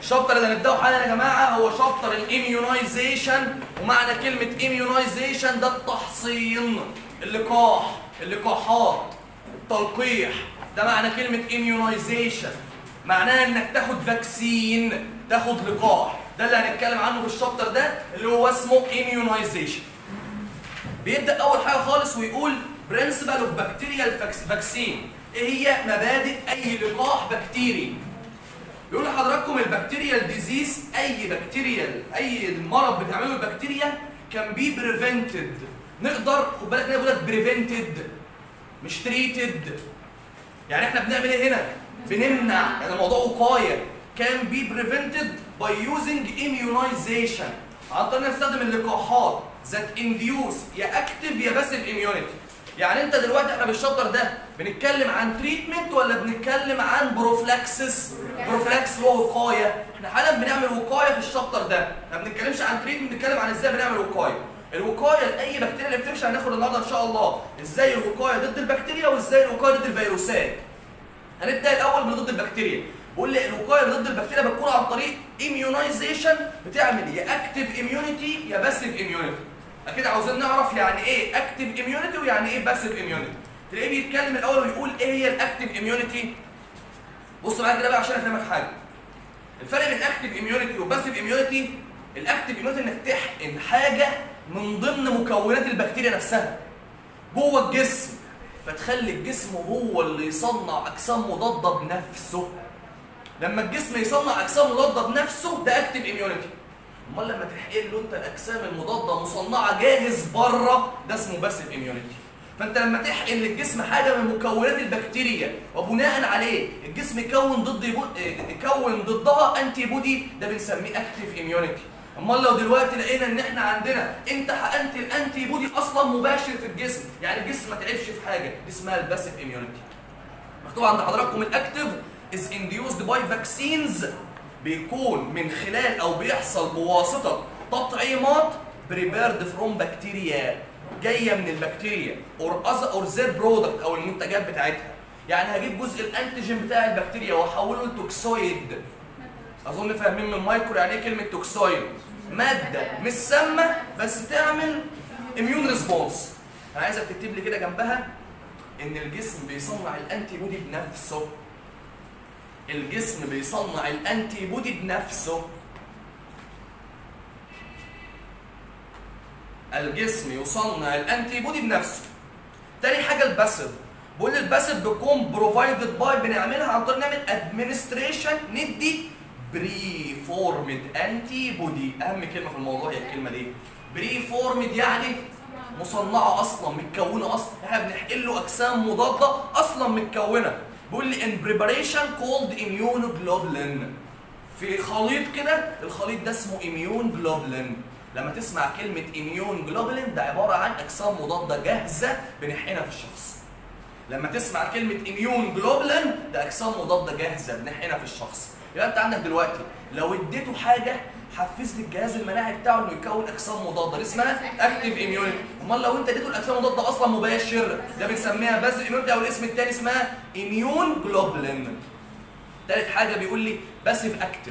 الشابتر اللي هنبداه حالا يا جماعه هو شابتر الاميونايزيشن ومعنى كلمه اميونايزيشن ده التحصين اللقاح اللقاحات التلقيح ده معنى كلمه اميونايزيشن معناها انك تاخد فاكسين تاخد لقاح ده اللي هنتكلم عنه في الشابتر ده اللي هو اسمه اميونايزيشن بيبدا اول حاجه خالص ويقول برنسبل اوف بكتيريال فاكسين ايه هي مبادئ اي لقاح بكتيري بيقول لحضراتكم البكتيريال ديزيز اي بكتيريال اي مرض بتعمله البكتيريا كان بي بريفنتد نقدر خد بالك انا بقول لك بريفنتد مش تريتد يعني احنا بنعمل ايه هنا بنمنع يعني الموضوع وقايه كان بي بريفنتد باي يوزنج immunization عن طريق نستخدم اللقاحات ذات انديوس يا اكتف يا باسيف اميونيتي يعني انت دلوقتي احنا بالشابتر ده بنتكلم عن تريتمنت ولا بنتكلم عن بروفلاكسس بروفلاكس اللي هو وقايه احنا حالا بنعمل وقايه في الشابتر ده ما بنتكلمش عن تريتمنت بنتكلم عن ازاي بنعمل وقايه الوقايه لاي بكتيريا اللي بتمشي هناخد النهارده ان شاء الله ازاي الوقايه ضد البكتيريا وازاي الوقايه ضد الفيروسات هنبدا الاول من ضد البكتيريا بقول لي الوقايه ضد البكتيريا بتكون عن طريق immunization بتعمل يا اكتف اميونيتي يا باسيف اميونيتي اكيد عاوزين نعرف يعني ايه اكتف اميونيتي ويعني ايه باسيف اميونيتي تلاقيه بيتكلم الاول ويقول ايه هي الاكتف اميونيتي بص معايا كده بقى عشان افهمك حاجه الفرق بين اكتف اميونيتي وباسيف اميونيتي الاكتف اميونيتي انك تحقن حاجه من ضمن مكونات البكتيريا نفسها جوه الجسم فتخلي الجسم هو اللي يصنع اجسام مضاده بنفسه لما الجسم يصنع اجسام مضاده بنفسه ده اكتف اميونيتي امال لما تحقن له انت الاجسام المضاده مصنعه جاهز بره ده اسمه باسيف اميونيتي فانت لما تحقن للجسم حاجه من مكونات البكتيريا وبناء عليه الجسم يكون ضد يكون ضدها انتي بودي ده بنسميه اكتف اميونيتي امال لو دلوقتي لقينا ان احنا عندنا انت حقنت الانتي بودي اصلا مباشر في الجسم يعني الجسم ما تعبش في حاجه دي اسمها الباسيف اميونيتي مكتوب عند حضراتكم الاكتف is induced by vaccines بيكون من خلال او بيحصل بواسطه تطعيمات prepared from bacteria جايه من البكتيريا or other or their product او المنتجات بتاعتها يعني هجيب جزء الانتيجين بتاع البكتيريا واحوله لتوكسويد اظن فاهمين من مايكرو يعني ايه كلمه توكسويد ماده مش سامه بس تعمل اميون ريسبونس انا عايزك تكتب لي كده جنبها ان الجسم بيصنع الانتي بودي بنفسه الجسم بيصنع الانتي بودي بنفسه الجسم يصنع الانتي بودي بنفسه تاني حاجه الباسيف بقول الباسيف بيكون بروفايدد باي بنعملها عن طريق نعمل ادمنستريشن ندي بري فورمد انتي بودي اهم كلمه في الموضوع هي الكلمه دي بري فورمد يعني مصنعه اصلا متكونه اصلا احنا بنحقن له اجسام مضاده اصلا متكونه بيقول لي ان بريباريشن كولد immunoglobulin في خليط كده الخليط ده اسمه immunoglobulin لما تسمع كلمه immunoglobulin ده عباره عن اجسام مضاده جاهزه بنحقنها في الشخص لما تسمع كلمه immunoglobulin ده اجسام مضاده جاهزه بنحقنها في الشخص يبقى انت عندك دلوقتي لو اديته حاجه حفز لي الجهاز المناعي بتاعه انه يكون اجسام مضاده دي اسمها اكتيف اميونيتي امال لو انت اديته الاجسام المضاده اصلا مباشر ده بنسميها بس اميونيتي او الاسم الثاني اسمها اميون جلوبولين ثالث حاجه بيقول لي باسيف اكتيف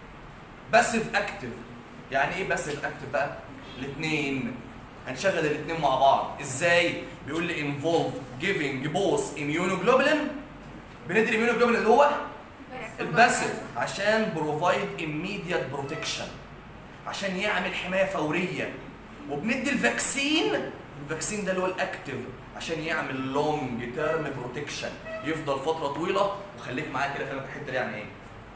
باسيف اكتيف يعني ايه باسيف اكتيف بقى الاثنين هنشغل الاثنين مع بعض ازاي بيقول لي انفولف جيفنج بوث اميونوجلوبولين بندي الاميونوجلوبولين اللي هو الباسف عشان بروفايد immediate بروتكشن عشان يعمل حمايه فوريه وبندي الفاكسين الفاكسين ده اللي هو الاكتف عشان يعمل لونج تيرم بروتكشن يفضل فتره طويله وخليك معايا كده فاهم الحته دي يعني ايه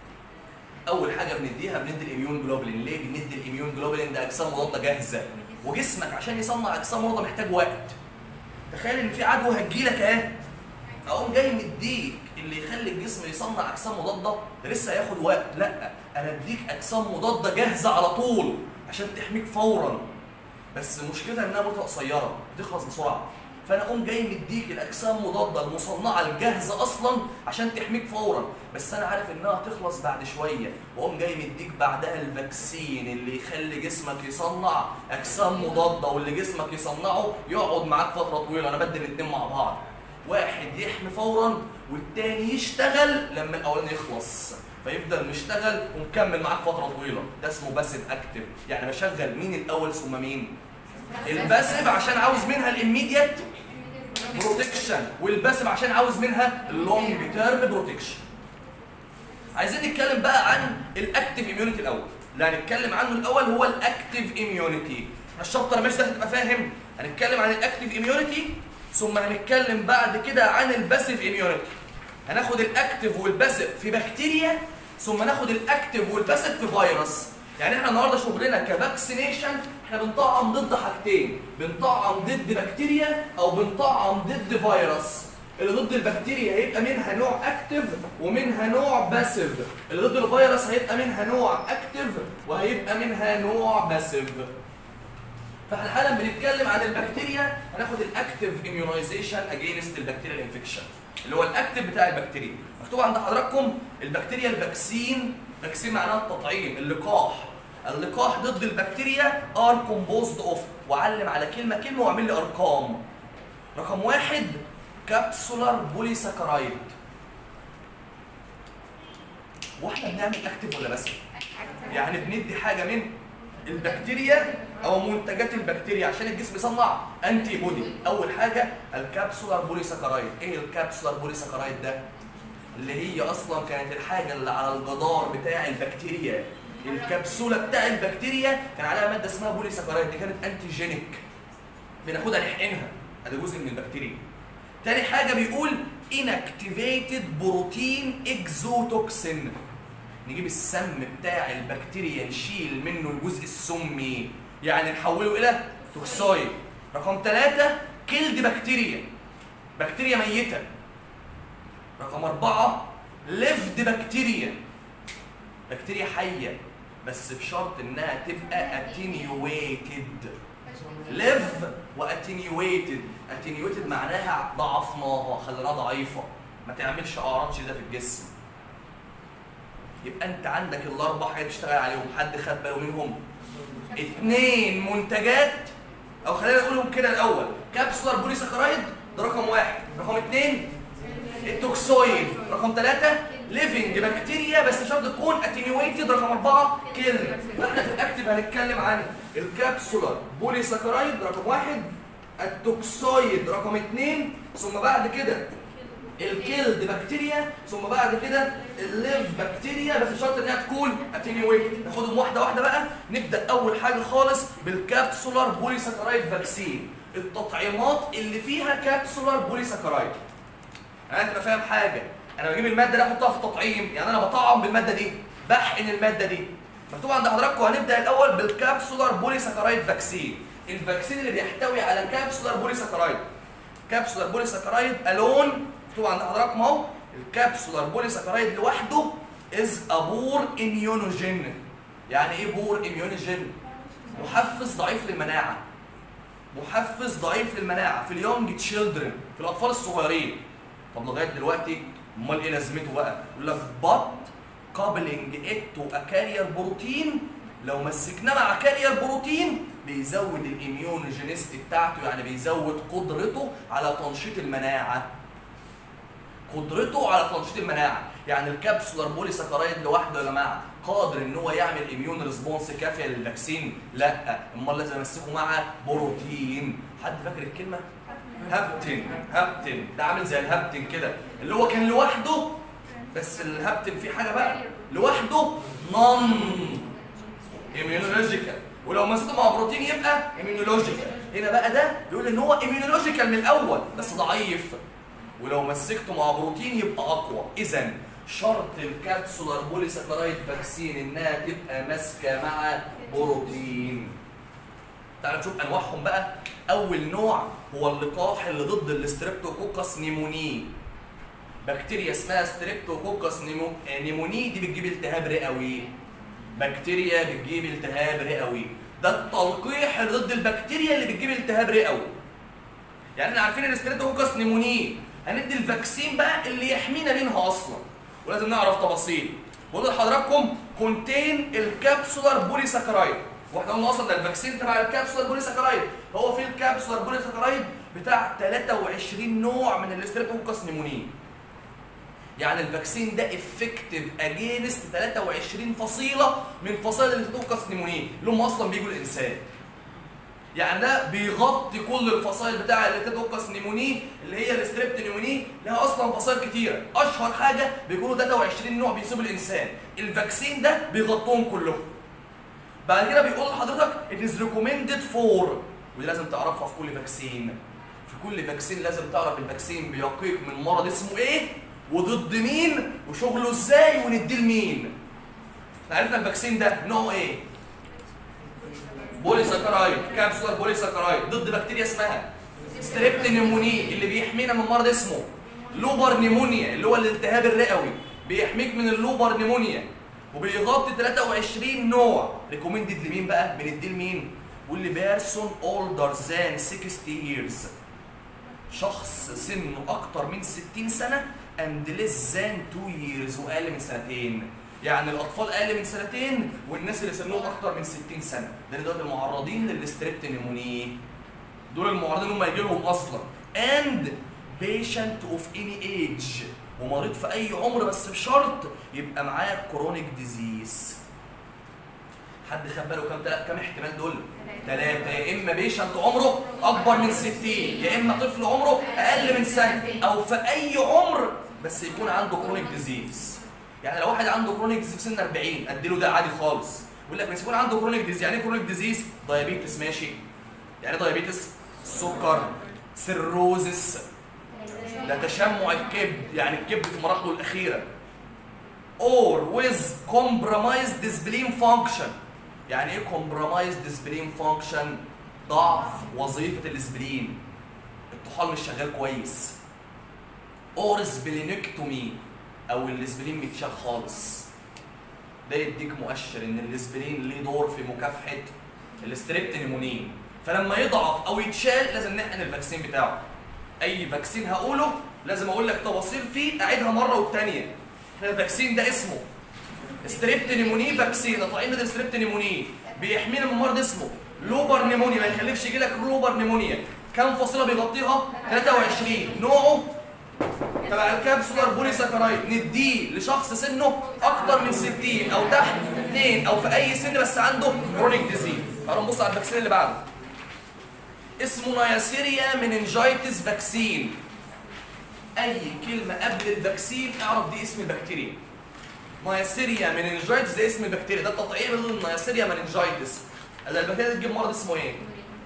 اول حاجه بنديها بندي الاميون جلوبولين ليه بندي الاميون جلوبولين ده اجسام مضاده جاهزه وجسمك عشان يصنع اجسام مضاده محتاج وقت تخيل ان في عدوى هتجيلك اهي اقوم جاي مديك اللي يخلي الجسم يصنع اجسام مضاده ده لسه هياخد وقت لا انا اديك اجسام مضاده جاهزه على طول عشان تحميك فورا بس مشكلتها انها مدتها قصيره بتخلص بسرعه فانا اقوم جاي مديك الاجسام مضاده المصنعه الجاهزه اصلا عشان تحميك فورا بس انا عارف انها هتخلص بعد شويه واقوم جاي مديك بعدها الفاكسين اللي يخلي جسمك يصنع اجسام مضاده واللي جسمك يصنعه يقعد معاك فتره طويله انا بدي الاثنين مع بعض واحد يحمي فورا والتاني يشتغل لما الاولاني يخلص فيفضل مشتغل ومكمل معاك فتره طويله ده اسمه باسيف اكتف يعني بشغل مين الاول ثم مين الباسيف عشان عاوز منها الاميديت بروتكشن والباسيف عشان عاوز منها اللونج تيرم بروتكشن عايزين نتكلم بقى عن الاكتف اميونيتي الاول اللي هنتكلم عنه الاول هو الاكتف اميونيتي الشابتر مش ده هتبقى فاهم هنتكلم عن الاكتف اميونيتي ثم هنتكلم بعد كده عن الباسيف اميونيتي هناخد الاكتف والباسيف في بكتيريا ثم ناخد الاكتف والباسيف في فيروس يعني احنا النهارده شغلنا كفاكسينيشن احنا بنطعم ضد حاجتين بنطعم ضد بكتيريا او بنطعم ضد فيروس اللي ضد البكتيريا هيبقى منها نوع اكتف ومنها نوع باسيف اللي ضد الفيروس هيبقى منها نوع اكتف وهيبقى منها نوع باسيف فاحنا حالا بنتكلم عن البكتيريا هناخد الاكتف اميونايزيشن اجينست البكتيريا الانفكشن اللي هو الاكتف بتاع البكتيريا مكتوب عند حضراتكم البكتيريا الفاكسين فاكسين معناها التطعيم اللقاح اللقاح ضد البكتيريا ار كومبوزد اوف وعلم على كلمه كلمه واعمل لي ارقام رقم واحد كابسولار بوليساكرايد واحنا بنعمل اكتف ولا بس يعني بندي حاجه من البكتيريا او منتجات البكتيريا عشان الجسم يصنع انتي بودي اول حاجه الكابسولار بوليساكرايد ايه الكابسولار بوليساكرايد ده اللي هي اصلا كانت الحاجه اللي على الجدار بتاع البكتيريا الكبسوله بتاع البكتيريا كان عليها ماده اسمها بوليساكرايد دي كانت انتيجينيك بناخدها نحقنها ده جزء من البكتيريا تاني حاجه بيقول inactivated بروتين اكزوتوكسين نجيب السم بتاع البكتيريا نشيل منه الجزء السمي يعني نحوله الى توكسايد رقم ثلاثة كيلد بكتيريا بكتيريا ميتة رقم أربعة ليفد بكتيريا بكتيريا حية بس بشرط إنها تبقى اتينيويتد ليف واتينيويتد اتينيويتد معناها ضعفناها خليناها ضعيفة ما تعملش أعراض شديدة في الجسم يبقى انت عندك الاربع حاجات تشتغل عليهم حد خد باله منهم اثنين منتجات او خلينا نقولهم كده الاول كابسولار بوليساكرايد ده رقم واحد رقم اثنين التوكسويد رقم ثلاثة ليفنج بكتيريا بس شرط تكون اتينيويتد رقم أربعة كيل احنا في الاكتف هنتكلم عن الكابسولار بوليساكرايد رقم واحد التوكسويد رقم اثنين ثم بعد كده الكيلد بكتيريا ثم بعد كده الليف بكتيريا بس شرط انها تكون اتينيويتد ناخدهم واحده واحده بقى نبدا اول حاجه خالص بالكابسولار بوليساكرايد فاكسين التطعيمات اللي فيها كابسولار بوليساكرايد انا تبقى فاهم حاجه انا بجيب الماده دي احطها في التطعيم يعني انا بطعم بالماده دي بحقن الماده دي مكتوب عند حضراتكم هنبدا الاول بالكابسولار بوليساكرايد فاكسين الفاكسين اللي بيحتوي على كابسولار بوليساكرايد كابسولار بوليساكرايد الون مكتوب عند حضراتكم اهو الكابسولار بوليساكرايد لوحده از ابور اميونوجين يعني ايه بور اميونوجين محفز ضعيف للمناعه محفز ضعيف للمناعه في اليونج تشيلدرن في الاطفال الصغيرين طب لغايه دلوقتي امال ايه لازمته بقى يقول لك بط كابلنج ات تو كارير بروتين لو مسكناه مع كارير بروتين بيزود الاميونوجينيستي بتاعته يعني بيزود قدرته على تنشيط المناعه قدرته على تنشيط المناعه يعني الكبسولار بوليساكرايد لوحده يا جماعه قادر ان هو يعمل اميون ريسبونس كافيه للفاكسين لا امال لازم امسكه مع بروتين حد فاكر الكلمه هابتن هابتن ده عامل زي الهابتن كده اللي هو كان لوحده بس الهابتن فيه حاجه بقى لوحده نون ايميونولوجيكال ولو مسكته مع بروتين يبقى ايميونولوجيكال هنا بقى ده بيقول ان هو ايميونولوجيكال من الاول بس ضعيف ولو مسكته مع بروتين يبقى اقوى اذا شرط الكابسولار بوليساكرايد فاكسين انها تبقى ماسكه مع بروتين تعالوا نشوف انواعهم بقى اول نوع هو اللقاح اللي ضد الاستريبتوكوكس نيموني بكتيريا اسمها ستريبتوكوكس نيمو... نيموني دي بتجيب التهاب رئوي بكتيريا بتجيب التهاب رئوي ده التلقيح اللي ضد البكتيريا اللي بتجيب التهاب رئوي يعني احنا عارفين الاستريبتوكوكس نيموني هندي الفاكسين بقى اللي يحمينا منها اصلا ولازم نعرف تفاصيل بقول لحضراتكم كونتين الكابسولار بوليساكرايد واحنا قلنا اصلا ده الفاكسين تبع الكابسولار بوليساكرايد هو في الكابسولار بوليساكرايد بتاع 23 نوع من الاستريبتوكوكس نيمونيه يعني الفاكسين ده افكتيف اجينست 23 فصيله من فصائل الاستريبتوكوكس نيمونيه اللي هم اصلا بيجوا الانسان يعني ده بيغطي كل الفصائل بتاع الاستريبتوكوكس نيمونيه اللي هي الستريبت نيمونيه لها اصلا فصائل كتيره اشهر حاجه بيكونوا 23 نوع بيصيبوا الانسان الفاكسين ده بيغطوهم كلهم بعد كده بيقول لحضرتك it is recommended for ودي لازم تعرفها في كل فاكسين في كل فاكسين لازم تعرف الفاكسين بيقيك من مرض اسمه ايه وضد مين وشغله ازاي ونديه لمين احنا عرفنا الفاكسين ده نوعه ايه بوليساكرايد كابسولار بوليساكرايد ضد بكتيريا اسمها ستريبت نيموني اللي بيحمينا من مرض اسمه لوبر نيمونيا اللي هو الالتهاب الرئوي بيحميك من اللوبر نيمونيا وبيغطي 23 نوع ريكومندد لمين بقى بنديه لمين واللي بيرسون اولدر ذان 60 years شخص سنه اكتر من 60 سنه اند less than 2 years واقل من سنتين يعني الاطفال اقل من سنتين والناس اللي سنهم اكتر من 60 سنه ده دول المعرضين للستريبت نيموني دول المعرضين هم يجي لهم اصلا and patient of any age ومريض في اي عمر بس بشرط يبقى معاه كرونيك ديزيز حد خد باله كام تلا- كام احتمال دول؟ ثلاثة يا إما بيشنت عمره أكبر من 60 يا إما طفل عمره أقل من سنة أو في أي عمر بس يكون عنده كرونيك ديزيز يعني لو واحد عنده كرونيك ديزيز في سن 40 أديله ده عادي خالص يقول لك بس يكون عنده كرونيك ديزيز يعني إيه كرونيك ديزيز؟ دايابيتس ماشي يعني إيه دايابيتس؟ سكر سيروزس ده تشمع الكبد يعني الكبد في مراحله الأخيرة or with compromised spleen function يعني ايه compromised spleen function ضعف وظيفة الاسبلين الطحال مش شغال كويس or splenectomy او الاسبلين متشال خالص ده يديك مؤشر ان الاسبلين ليه دور في مكافحة الستريبت نيمونين فلما يضعف او يتشال لازم نحقن الفاكسين بتاعه اي فاكسين هقوله لازم اقول لك تفاصيل فيه اعيدها مره والتانيه احنا الفاكسين ده اسمه ستريبت نيموني فاكسين تطعيم ضد ستريبت نيموني بيحمينا من مرض اسمه لوبر نيمونيا ما يخليكش يجي لك لوبر نيمونيا كم فصيله بيغطيها 23 نوعه تبع الكابسولار بوليساكرايد نديه لشخص سنه اكتر من 60 او تحت 2 او في اي سن بس عنده كرونيك ديزيز تعالوا نبص على الفاكسين اللي بعده اسمه نياسيريا مننجايتس فاكسين اي كلمه قبل الفاكسين اعرف دي اسم البكتيريا نياسيريا مننجايتس ده اسم البكتيريا ده التطعيم ضد النياسيريا مننجايتس هلا البكتيريا دي تجيب مرض اسمه ايه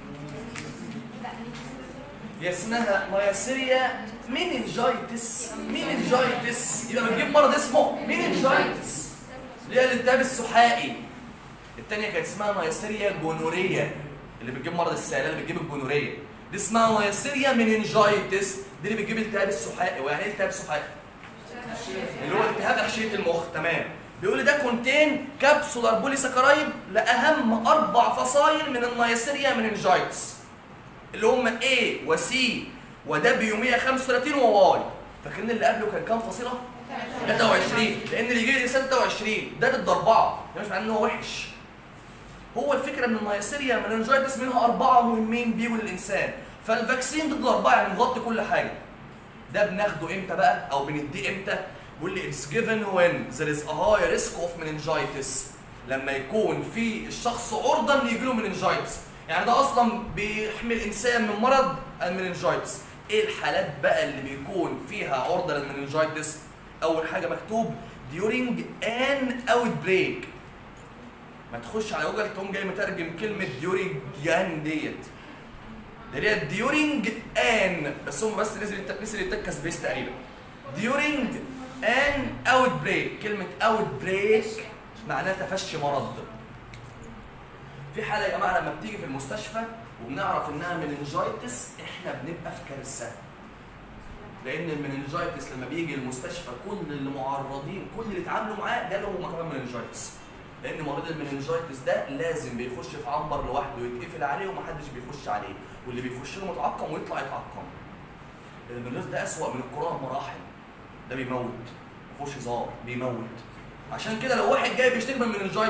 هي اسمها نياسيريا مننجايتس مننجايتس يبقى بتجيب مرض اسمه مننجايتس اللي هي الالتهاب السحائي الثانيه كانت اسمها نياسيريا جونوريا اللي بتجيب مرض السعاده اللي بتجيب الجونوريا دي اسمها نياسيريا مننجايتس دي اللي بتجيب التهاب السحائي ويعني ايه التهاب سحائي؟ اللي هو التهاب اغشيه المخ تمام بيقول لي ده كونتين كابسولار بوليساكرايد لاهم اربع فصائل من النياسيريا مننجايتس اللي هم A و C و W 135 و Y فاكرين اللي قبله كان كام فصيله؟ 23 لان اللي يجي لي 26 ده ضد اربعه ده مش معناه ان هو وحش هو الفكره ان النياسيريا مننجايتس منها اربعه مهمين بيجوا للانسان فالفاكسين ضد الاربعه يعني مغطي كل حاجه ده بناخده امتى بقى او بنديه امتى بيقول لي it's given when there is a high risk of meningitis لما يكون في الشخص عرضه ان يجي له meningitis يعني ده اصلا بيحمي الانسان من مرض المننجايتس ايه الحالات بقى اللي بيكون فيها عرضه للمننجايتس اول حاجه مكتوب during an outbreak ما تخش على جوجل تقوم جاي مترجم كلمه during جان ديت ده هي during an بس هم بس نزل الت- نزل التكه سبيس تقريبا during an outbreak كلمه outbreak معناها تفشي مرض في حاله يا جماعه لما بتيجي في المستشفى وبنعرف انها مننجايتس احنا بنبقى في كارثه لان المننجايتس لما بيجي المستشفى كل اللي معرضين كل اللي اتعاملوا معاه جالهم هم كمان مننجايتس لان مريض المننجايتس ده لازم بيخش في عنبر لوحده ويتقفل عليه ومحدش بيخش عليه واللي بيخش له متعقم ويطلع يتعقم المريض ده اسوأ من الكورونا بمراحل ده بيموت ما فيهوش هزار بيموت عشان كده لو واحد جاي بيشتكي من مننجايتس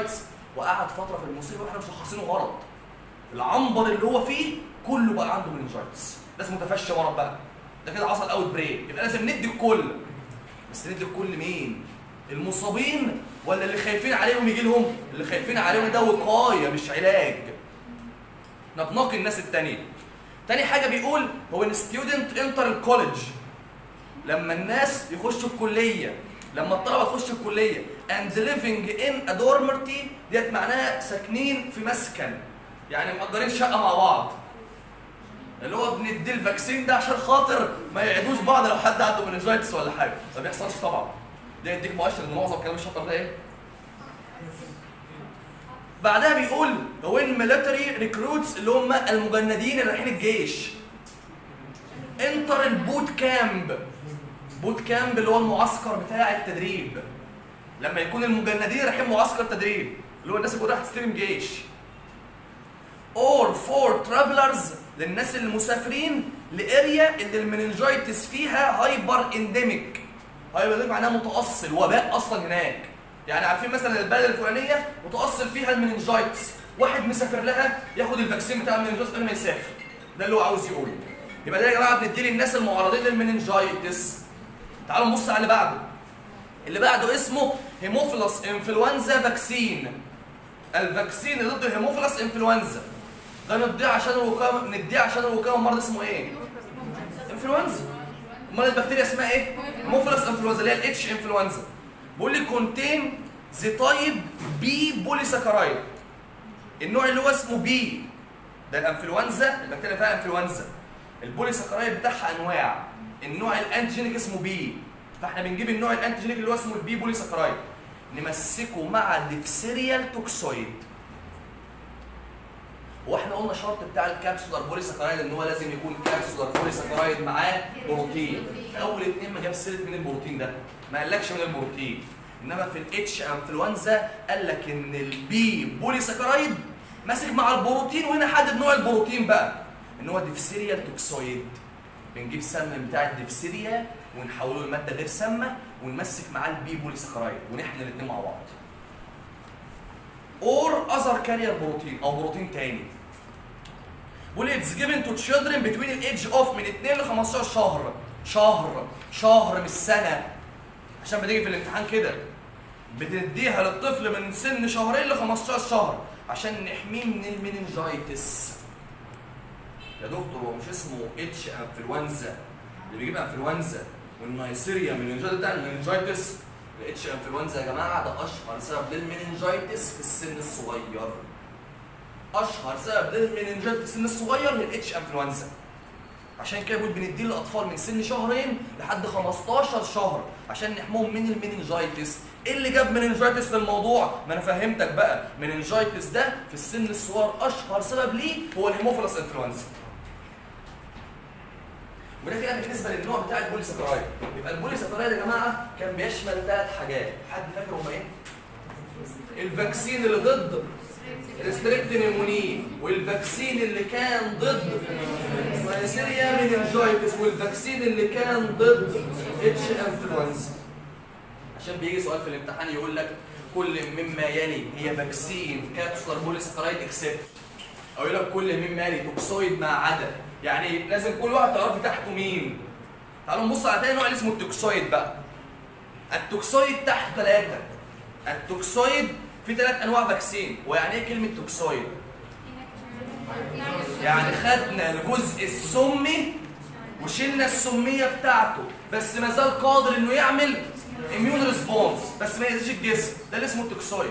وقعد فتره في المصيبه واحنا مشخصينه غلط العنبر اللي هو فيه كله بقى عنده مننجايتس لازم متفشى ورا بقى ده كده حصل اوت بريك يبقى لازم ندي الكل بس ندي الكل مين المصابين ولا اللي خايفين عليهم يجي لهم اللي خايفين عليهم ده وقايه مش علاج نتنقي الناس التانية تاني حاجة بيقول هو ان ستودنت انتر الكوليدج لما الناس يخشوا الكلية لما الطلبة تخش الكلية and living in a dormitory ديت معناها ساكنين في مسكن يعني مأجرين شقة مع بعض اللي هو بندي الفاكسين ده عشان خاطر ما يعيدوش بعض لو حد عنده منجايتس ولا حاجة ما بيحصلش طبعا ده يديك مؤشر ان معظم كلام الشطر ده ايه؟ بعدها بيقول وين ميليتري ريكروتس اللي هم المجندين اللي رايحين الجيش انتر البوت كامب بوت كامب اللي هو المعسكر بتاع التدريب لما يكون المجندين رايحين معسكر تدريب اللي هو الناس اللي رايحه تستلم جيش اور فور ترافلرز للناس المسافرين لاريا اللي المننجايتس فيها هايبر انديميك هايبر انديميك معناها متاصل وباء اصلا هناك يعني عارفين مثلا البلد الفلانيه متاصل فيها المننجايتس واحد مسافر لها ياخد الفاكسين بتاع المننجايتس قبل ما يسافر ده اللي هو عاوز يقوله يبقى ده يا جماعه بندي للناس المعرضين للمننجايتس تعالوا نبص على اللي بعده اللي بعده اسمه هيموفيلس انفلونزا فاكسين الفاكسين ضد الهيموفيلس انفلونزا ده نديه عشان الوقايه نديه عشان الوقايه من مرض اسمه ايه؟ انفلونزا امال البكتيريا اسمها ايه؟ هيموفيلس انفلونزا اللي هي الاتش انفلونزا بيقول لي كونتين ذا تايب بي بوليساكرايد النوع اللي هو اسمه بي ده الانفلونزا البكتيريا فيها انفلونزا البوليساكرايد بتاعها انواع النوع الانتيجينيك اسمه بي فاحنا بنجيب النوع الانتيجينيك اللي هو اسمه البي بوليساكرايد نمسكه مع الديفسيريال توكسويد واحنا قلنا شرط بتاع الكابسولار بوليساكرايد ان هو لازم يكون كابسولار بوليساكرايد معاه بروتين في اول اتنين ما جاب سيره من البروتين ده ما قالكش من البروتين انما في الاتش انفلونزا قال لك ان البي بوليساكرايد ماسك مع البروتين وهنا حدد نوع البروتين بقى ان هو ديفسيريال توكسويد بنجيب سم بتاع الديفسيريا ونحوله لماده غير سامه ونمسك معاه البي بوليساكرايد ونحن الاثنين مع بعض اور اذر كارير بروتين او بروتين تاني بيقول اتس جيفن تو تشيلدرن بتوين الايدج اوف من 2 ل 15 شهر شهر شهر مش سنه عشان بتيجي في الامتحان كده بتديها للطفل من سن شهرين ل 15 شهر عشان نحميه من المننجايتس يا دكتور هو مش اسمه اتش انفلونزا اللي بيجيب انفلونزا والنيسيريا مننجايتس بتاع المننجايتس الاتش انفلونزا يا جماعه ده اشهر سبب للمننجايتس في السن الصغير اشهر سبب للمننجايتس في السن الصغير هي الاتش انفلونزا عشان كده بقول بنديه للاطفال من سن شهرين لحد 15 شهر عشان نحميهم من المننجايتس ايه اللي جاب مننجايتس للموضوع ما انا فهمتك بقى مننجايتس ده في السن الصغير اشهر سبب ليه هو الهيموفيلس انفلونزا وده كده بالنسبه للنوع بتاع البوليساكرايد يبقى البوليساكرايد يا جماعه كان بيشمل ثلاث حاجات حد فاكر هما ايه الفاكسين اللي ضد ريستريكت نيموني والفاكسين اللي كان ضد نيسيريا مننجايتس والفاكسين اللي كان ضد اتش انفلونزا عشان بيجي سؤال في الامتحان يقول لك كل مما يلي هي فاكسين كابسولار بوليساكرايد اكسبت او يقول لك كل مما يلي توكسويد ما عدا يعني لازم كل واحد تعرفي تحته مين تعالوا نبص على تاني نوع اللي اسمه التوكسويد بقى التوكسويد تحت ثلاثة التوكسويد في ثلاث انواع فاكسين ويعني ايه كلمة توكسويد؟ يعني خدنا الجزء السمي وشلنا السمية بتاعته بس ما زال قادر انه يعمل اميون ريسبونس بس ما يأذيش الجسم ده اللي اسمه التوكسويد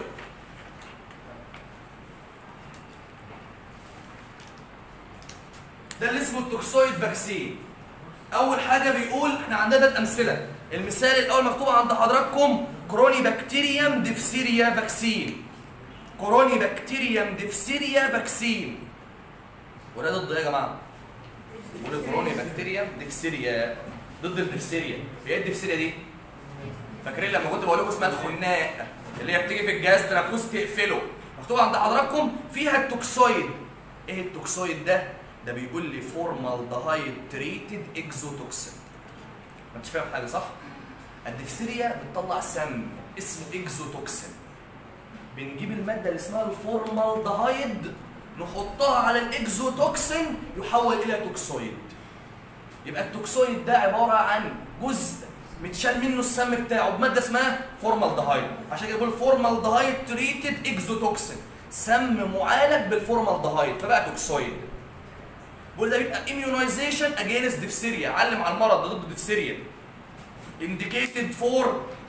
ده اللي اسمه التوكسويد فاكسين اول حاجه بيقول احنا عندنا ثلاث امثله المثال الاول مكتوب عند حضراتكم كروني بكتيريوم ديفسيريا فاكسين كروني بكتيريوم ديفسيريا فاكسين وده ضد ايه يا جماعه بيقول كروني بكتيريوم ديفسيريا ضد الديفسيريا ايه الديفسيريا دي فاكرين لما كنت بقول لكم اسمها الخناق اللي هي بتيجي في الجهاز تنفس تقفله مكتوب عند حضراتكم فيها التوكسويد ايه التوكسويد ده ده بيقول لي فورمالدهايد تريتد اكزوتوكسين ما انتش فاهم حاجه صح الدفسيريا بتطلع سم اسمه اكزوتوكسين بنجيب الماده اللي اسمها الفورمالدهايد نحطها على الاكزوتوكسين يحول الى توكسويد يبقى التوكسويد ده عباره عن جزء متشال منه السم بتاعه بماده اسمها فورمالدهايد عشان كده بقول فورمالدهايد تريتد اكزوتوكسين سم معالج بالفورمالدهايد فبقى توكسويد بقول ده بيبقى immunization against diphtheria علم على المرض ده ضد الدفثيريا indicated for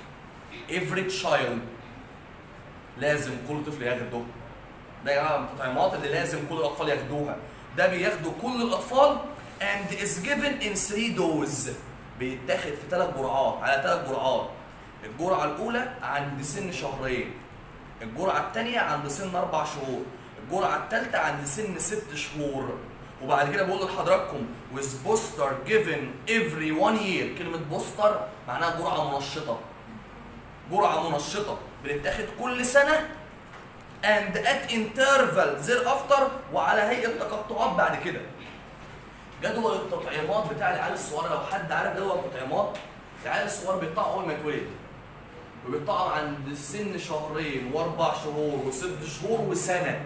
every child لازم كل طفل ياخده ده يا جماعه من التطعيمات اللي لازم كل الاطفال ياخدوها ده بياخده كل الاطفال and is given in 3 doses بيتاخد في ثلاث جرعات على ثلاث جرعات الجرعه الاولى عند سن شهرين الجرعه الثانيه عند سن اربع شهور الجرعه الثالثه عند سن ست شهور وبعد كده بقول لحضراتكم with booster given every one year كلمه بوستر معناها جرعه منشطه جرعه منشطه بتتاخد كل سنه and at interval thereafter وعلى هيئه تقطعات بعد كده جدول التطعيمات بتاع العيال الصغيره لو حد عارف جدول التطعيمات العيال الصغير بيطلعوا اول ما يتولد وبيطلعوا عند سن شهرين واربع شهور وست شهور وسنه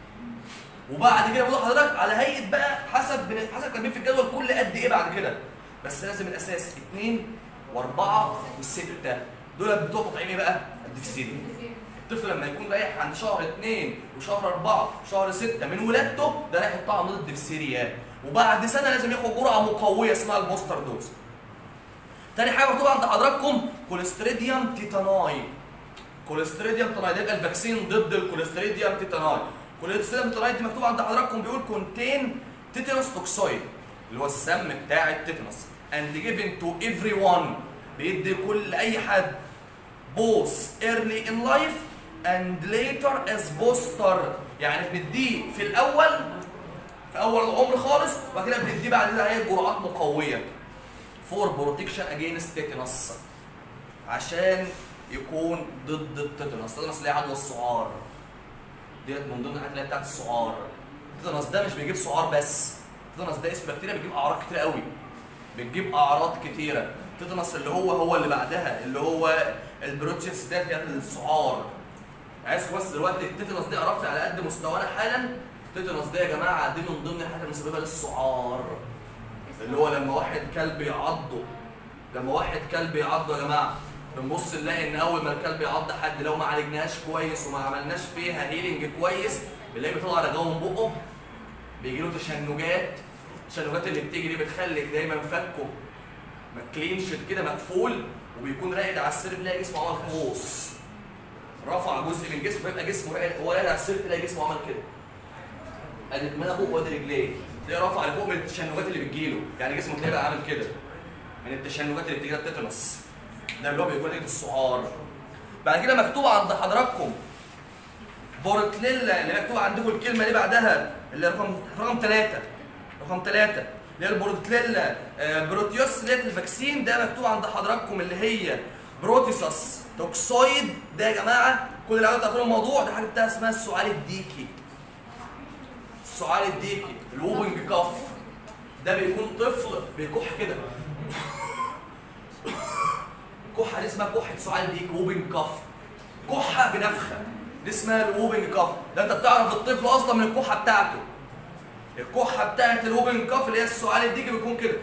وبعد كده بقول لحضرتك على هيئه بقى حسب حسب كاتبين في الجدول كل قد ايه بعد كده بس لازم الاساس اثنين واربعه والسته دول بتوع تطعيم ايه بقى؟ الدفسيري الطفل لما يكون رايح عند شهر اثنين وشهر اربعه وشهر سته من ولادته ده رايح يطعم ضد الدفسيريا وبعد سنه لازم ياخد جرعه مقويه اسمها البوستر دوز. تاني حاجه مكتوبه عند حضراتكم كوليستريديوم تيتاناي. كوليستريديوم تيتاناي ده يبقى الفاكسين ضد الكوليستريديوم تيتاناي. كوليستريديوم تيتاناي دي مكتوب عند حضراتكم بيقول كونتين تيتانوس توكسويد اللي هو السم بتاع التيتانوس and given to everyone بيدي كل اي حد both early in life and later as booster يعني بنديه في الاول في اول العمر خالص وبعد كده بنديه بعد كده هي جرعات مقويه فور بروتكشن اجينست تيتانوس عشان يكون ضد التيتانوس التيتانوس اللي هي عدوى السعار ديت من ضمن الحاجات اللي هي بتاعت السعار التيتانوس ده مش بيجيب سعار بس التيتانوس ده اسم بكتيريا بيجيب اعراض كتير قوي بتجيب اعراض كتيره التيتانوس اللي هو هو اللي بعدها اللي هو البروتشيس ده هي السعار عايز بس دلوقتي التيتانوس دي عرفت على قد مستوانا حالا التيتانوس ده يا جماعه دي من ضمن الحاجات المسببه للسعار اللي هو لما واحد كلب يعضه لما واحد كلب يعضه يا جماعه بنبص نلاقي ان اول ما الكلب يعض حد لو ما عالجناش كويس وما عملناش فيها هيلينج كويس بنلاقيه بيطلع رجاوه من بقه بيجي له تشنجات التشنجات اللي بتيجي دي بتخلي دايما فكه كلينشت كده مقفول وبيكون راقد على السرير بيلاقي جسمه عمل قوس رفع جزء من جسمه فيبقى جسمه راقد هو راقد على السرير تلاقي جسمه عمل كده ادي دماغه وادي رجليه تلاقيه رفع لفوق من التشنجات اللي بتجيله يعني جسمه تلاقيه بقى عامل كده من التشنجات اللي بتجي التيتانوس ده اللي هو بيكون ايه السعار بعد كده مكتوب عند حضراتكم بورتليلا اللي مكتوب عندكم الكلمه دي بعدها اللي رقم رقم ثلاثه رقم ثلاثه اللي هي البروتليلا آه، بروتيوس اللي هي الفاكسين ده مكتوب عند حضراتكم اللي هي بروتيسس توكسويد ده يا جماعه كل اللي عاوز الموضوع ده حاجه بتاعها اسمها السعال الديكي السعال الديكي الوبنج كاف ده بيكون طفل بيكح كده كحه دي اسمها كحه سعال ديك ووبنج كاف كحه بنفخه دي اسمها الووبنج كاف ده انت بتعرف الطفل اصلا من الكحه بتاعته الكحه بتاعت الووبنج كاف اللي هي السعال الديك بيكون كده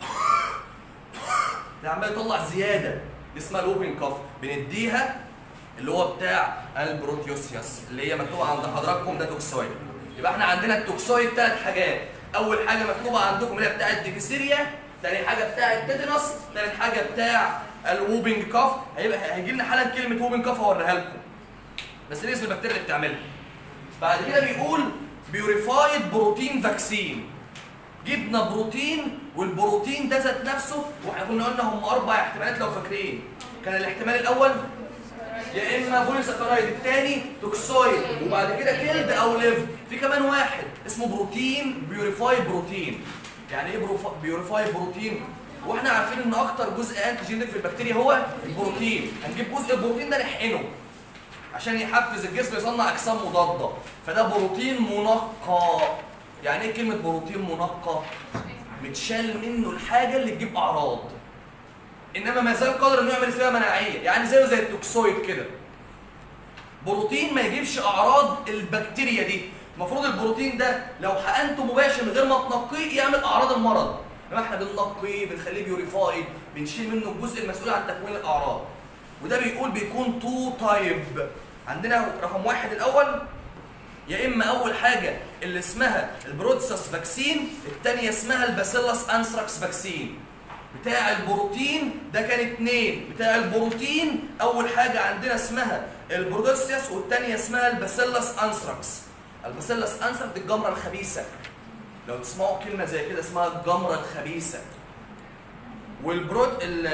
ده عمال يطلع زياده دي اسمها الووبنج كاف بنديها اللي هو بتاع البروتيوسياس اللي هي مكتوبه عند حضراتكم ده توكسويد يبقى احنا عندنا التوكسويد ثلاث حاجات اول حاجه مكتوبه عندكم اللي هي بتاعه الديفيسيريا تاني حاجه بتاع التيتانوس تالت حاجه بتاع الووبنج كاف هيبقى هيجي لنا حالا كلمه ووبنج كاف هوريها لكم بس دي اسم البكتيريا اللي بتعملها بعد كده بيقول بيوريفايد بروتين فاكسين جبنا بروتين والبروتين ده ذات نفسه واحنا كنا قلنا هم اربع احتمالات لو فاكرين كان الاحتمال الاول يا اما بوليساكرايد الثاني توكسويد وبعد كده كيلد او ليف في كمان واحد اسمه بروتين بيوريفاي بروتين يعني ايه بروفا- بيوريفاي بروتين واحنا عارفين ان اكتر جزء انتيجين في البكتيريا هو البروتين هنجيب جزء البروتين ده نحقنه عشان يحفز الجسم يصنع اجسام مضاده فده بروتين منقى يعني ايه كلمه بروتين منقى متشال منه الحاجه اللي تجيب اعراض انما ما زال قادر انه يعمل سبب مناعيه يعني زيه زي التوكسويد كده بروتين ما يجيبش اعراض البكتيريا دي المفروض البروتين ده لو حقنته مباشر من غير ما تنقيه يعمل اعراض المرض انما احنا بننقيه بنخليه بيوريفايد بنشيل منه الجزء المسؤول عن تكوين الاعراض وده بيقول بيكون تو تايب عندنا رقم واحد الاول يا اما اول حاجه اللي اسمها البروتسس فاكسين الثانيه اسمها الباسيلس انثراكس فاكسين بتاع البروتين ده كان اتنين بتاع البروتين اول حاجه عندنا اسمها البرودوسيوس والثانيه اسمها الباسيلس انثراكس الباسيلس انثراكس دي الجمره الخبيثه لو تسمعوا كلمه زي كده اسمها الجمره الخبيثه والبروت ال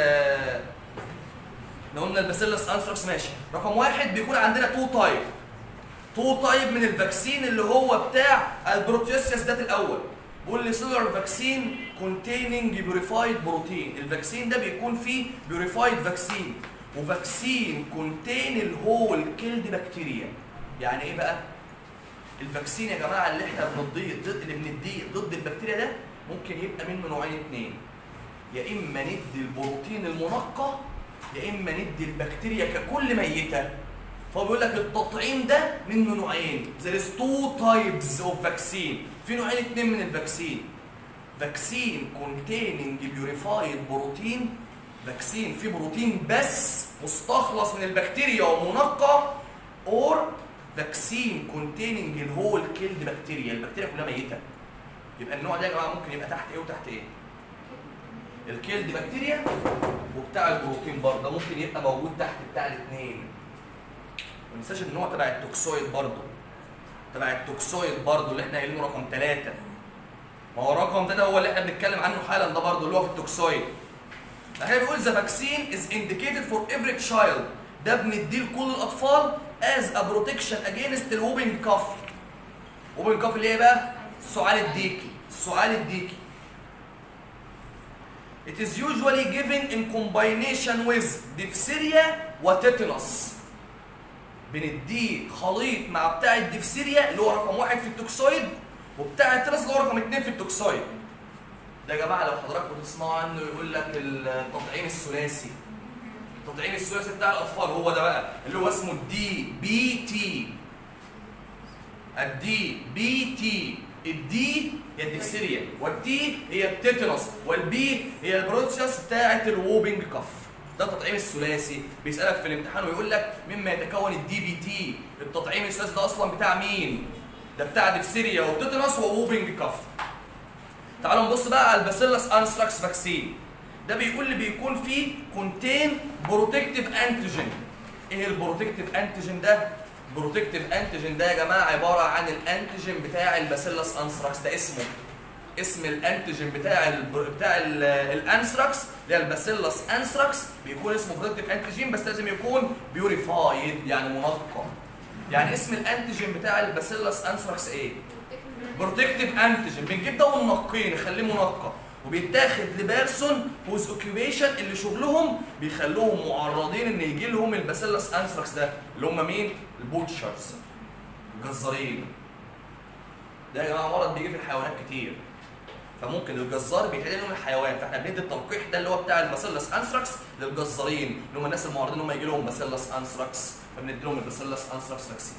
لو قلنا الباسيلس انثراكس ماشي رقم واحد بيكون عندنا تو تايب تو تايب من الفاكسين اللي هو بتاع البروتيوسيوس ده الاول بيقول لي سيلولار فاكسين containing بيوريفايد بروتين الفاكسين ده بيكون فيه بيوريفايد فاكسين وفاكسين كونتين الهول كيلد بكتيريا يعني ايه بقى الفاكسين يا جماعه اللي احنا بنديه ضد اللي بنديه ضد البكتيريا ده ممكن يبقى منه نوعين اتنين يا اما ندي البروتين المنقى يا اما ندي البكتيريا ككل ميته فهو بيقول لك التطعيم ده منه نوعين there is two types of vaccine في نوعين اتنين من الفاكسين فاكسين containing purified بروتين فاكسين فيه بروتين بس مستخلص من البكتيريا ومنقى or فاكسين containing الهول كيلد بكتيريا البكتيريا كلها ميته يبقى النوع ده يا جماعه ممكن يبقى تحت ايه وتحت ايه الكيلد بكتيريا وبتاع البروتين برضه ده ممكن يبقى موجود تحت بتاع الاثنين ما ننساش ان هو تبع التوكسويد برضه تبع التوكسويد برضه اللي احنا قايلينه رقم ثلاثة ما هو رقم ثلاثة هو اللي احنا بنتكلم عنه حالا ده برضه اللي هو في التوكسويد احنا بيقول ذا فاكسين از indicated فور every child ده بنديه لكل الاطفال as a protection against الوبنج كاف وبنج كاف اللي هي بقى السعال الديكي السعال الديكي It is usually given in combination with diphtheria وتيتانوس بنديه خليط مع بتاع الدفسيريا اللي هو رقم واحد في التوكسويد وبتاع الترس اللي هو رقم اثنين في التوكسويد. ده يا جماعه لو حضراتكم تسمعوا عنه يقول لك التطعيم الثلاثي. التطعيم الثلاثي بتاع الاطفال هو ده بقى اللي هو اسمه الدي بي تي. الدي بي تي الدي هي الدفسيريا والتي هي التيتانوس والبي هي البروتشس بتاعه الووبنج كف. ده التطعيم الثلاثي بيسالك في الامتحان ويقول لك مما يتكون الدي بي تي التطعيم الثلاثي ده اصلا بتاع مين ده بتاع ديفسيريا وتيتانوس ووبنج كف تعالوا نبص بقى على الباسيلس انثراكس فاكسين ده بيقول لي بيكون فيه كونتين بروتكتيف انتيجين ايه البروتكتيف انتيجين ده بروتكتيف انتيجين ده يا جماعه عباره عن الانتيجين بتاع الباسيلس انثراكس ده اسمه اسم الانتيجين بتاع ال بتاع ال الانثراكس اللي هي الباسيلس انثراكس بيكون اسمه بروتكتيف انتيجين بس لازم يكون بيوريفايد يعني منقى يعني اسم الانتيجين بتاع الباسيلس انثراكس ايه بروتكتيف انتيجين بنجيب ده وننقيه نخليه منقى وبيتاخد لبيرسون ويز اوكيوبيشن اللي شغلهم بيخلوهم معرضين ان يجي لهم الباسيلس انثراكس ده اللي هم مين البوتشرز الجزارين ده يا جماعه مرض بيجي في الحيوانات كتير فممكن الجزار بيتعدي لهم الحيوان فاحنا بندي التلقيح ده اللي هو بتاع الباسيلس انثراكس للجزارين اللي هم الناس المعرضين ان هم يجي لهم باسيلس انثراكس فبندي لهم الباسيلس انثراكس فاكسين.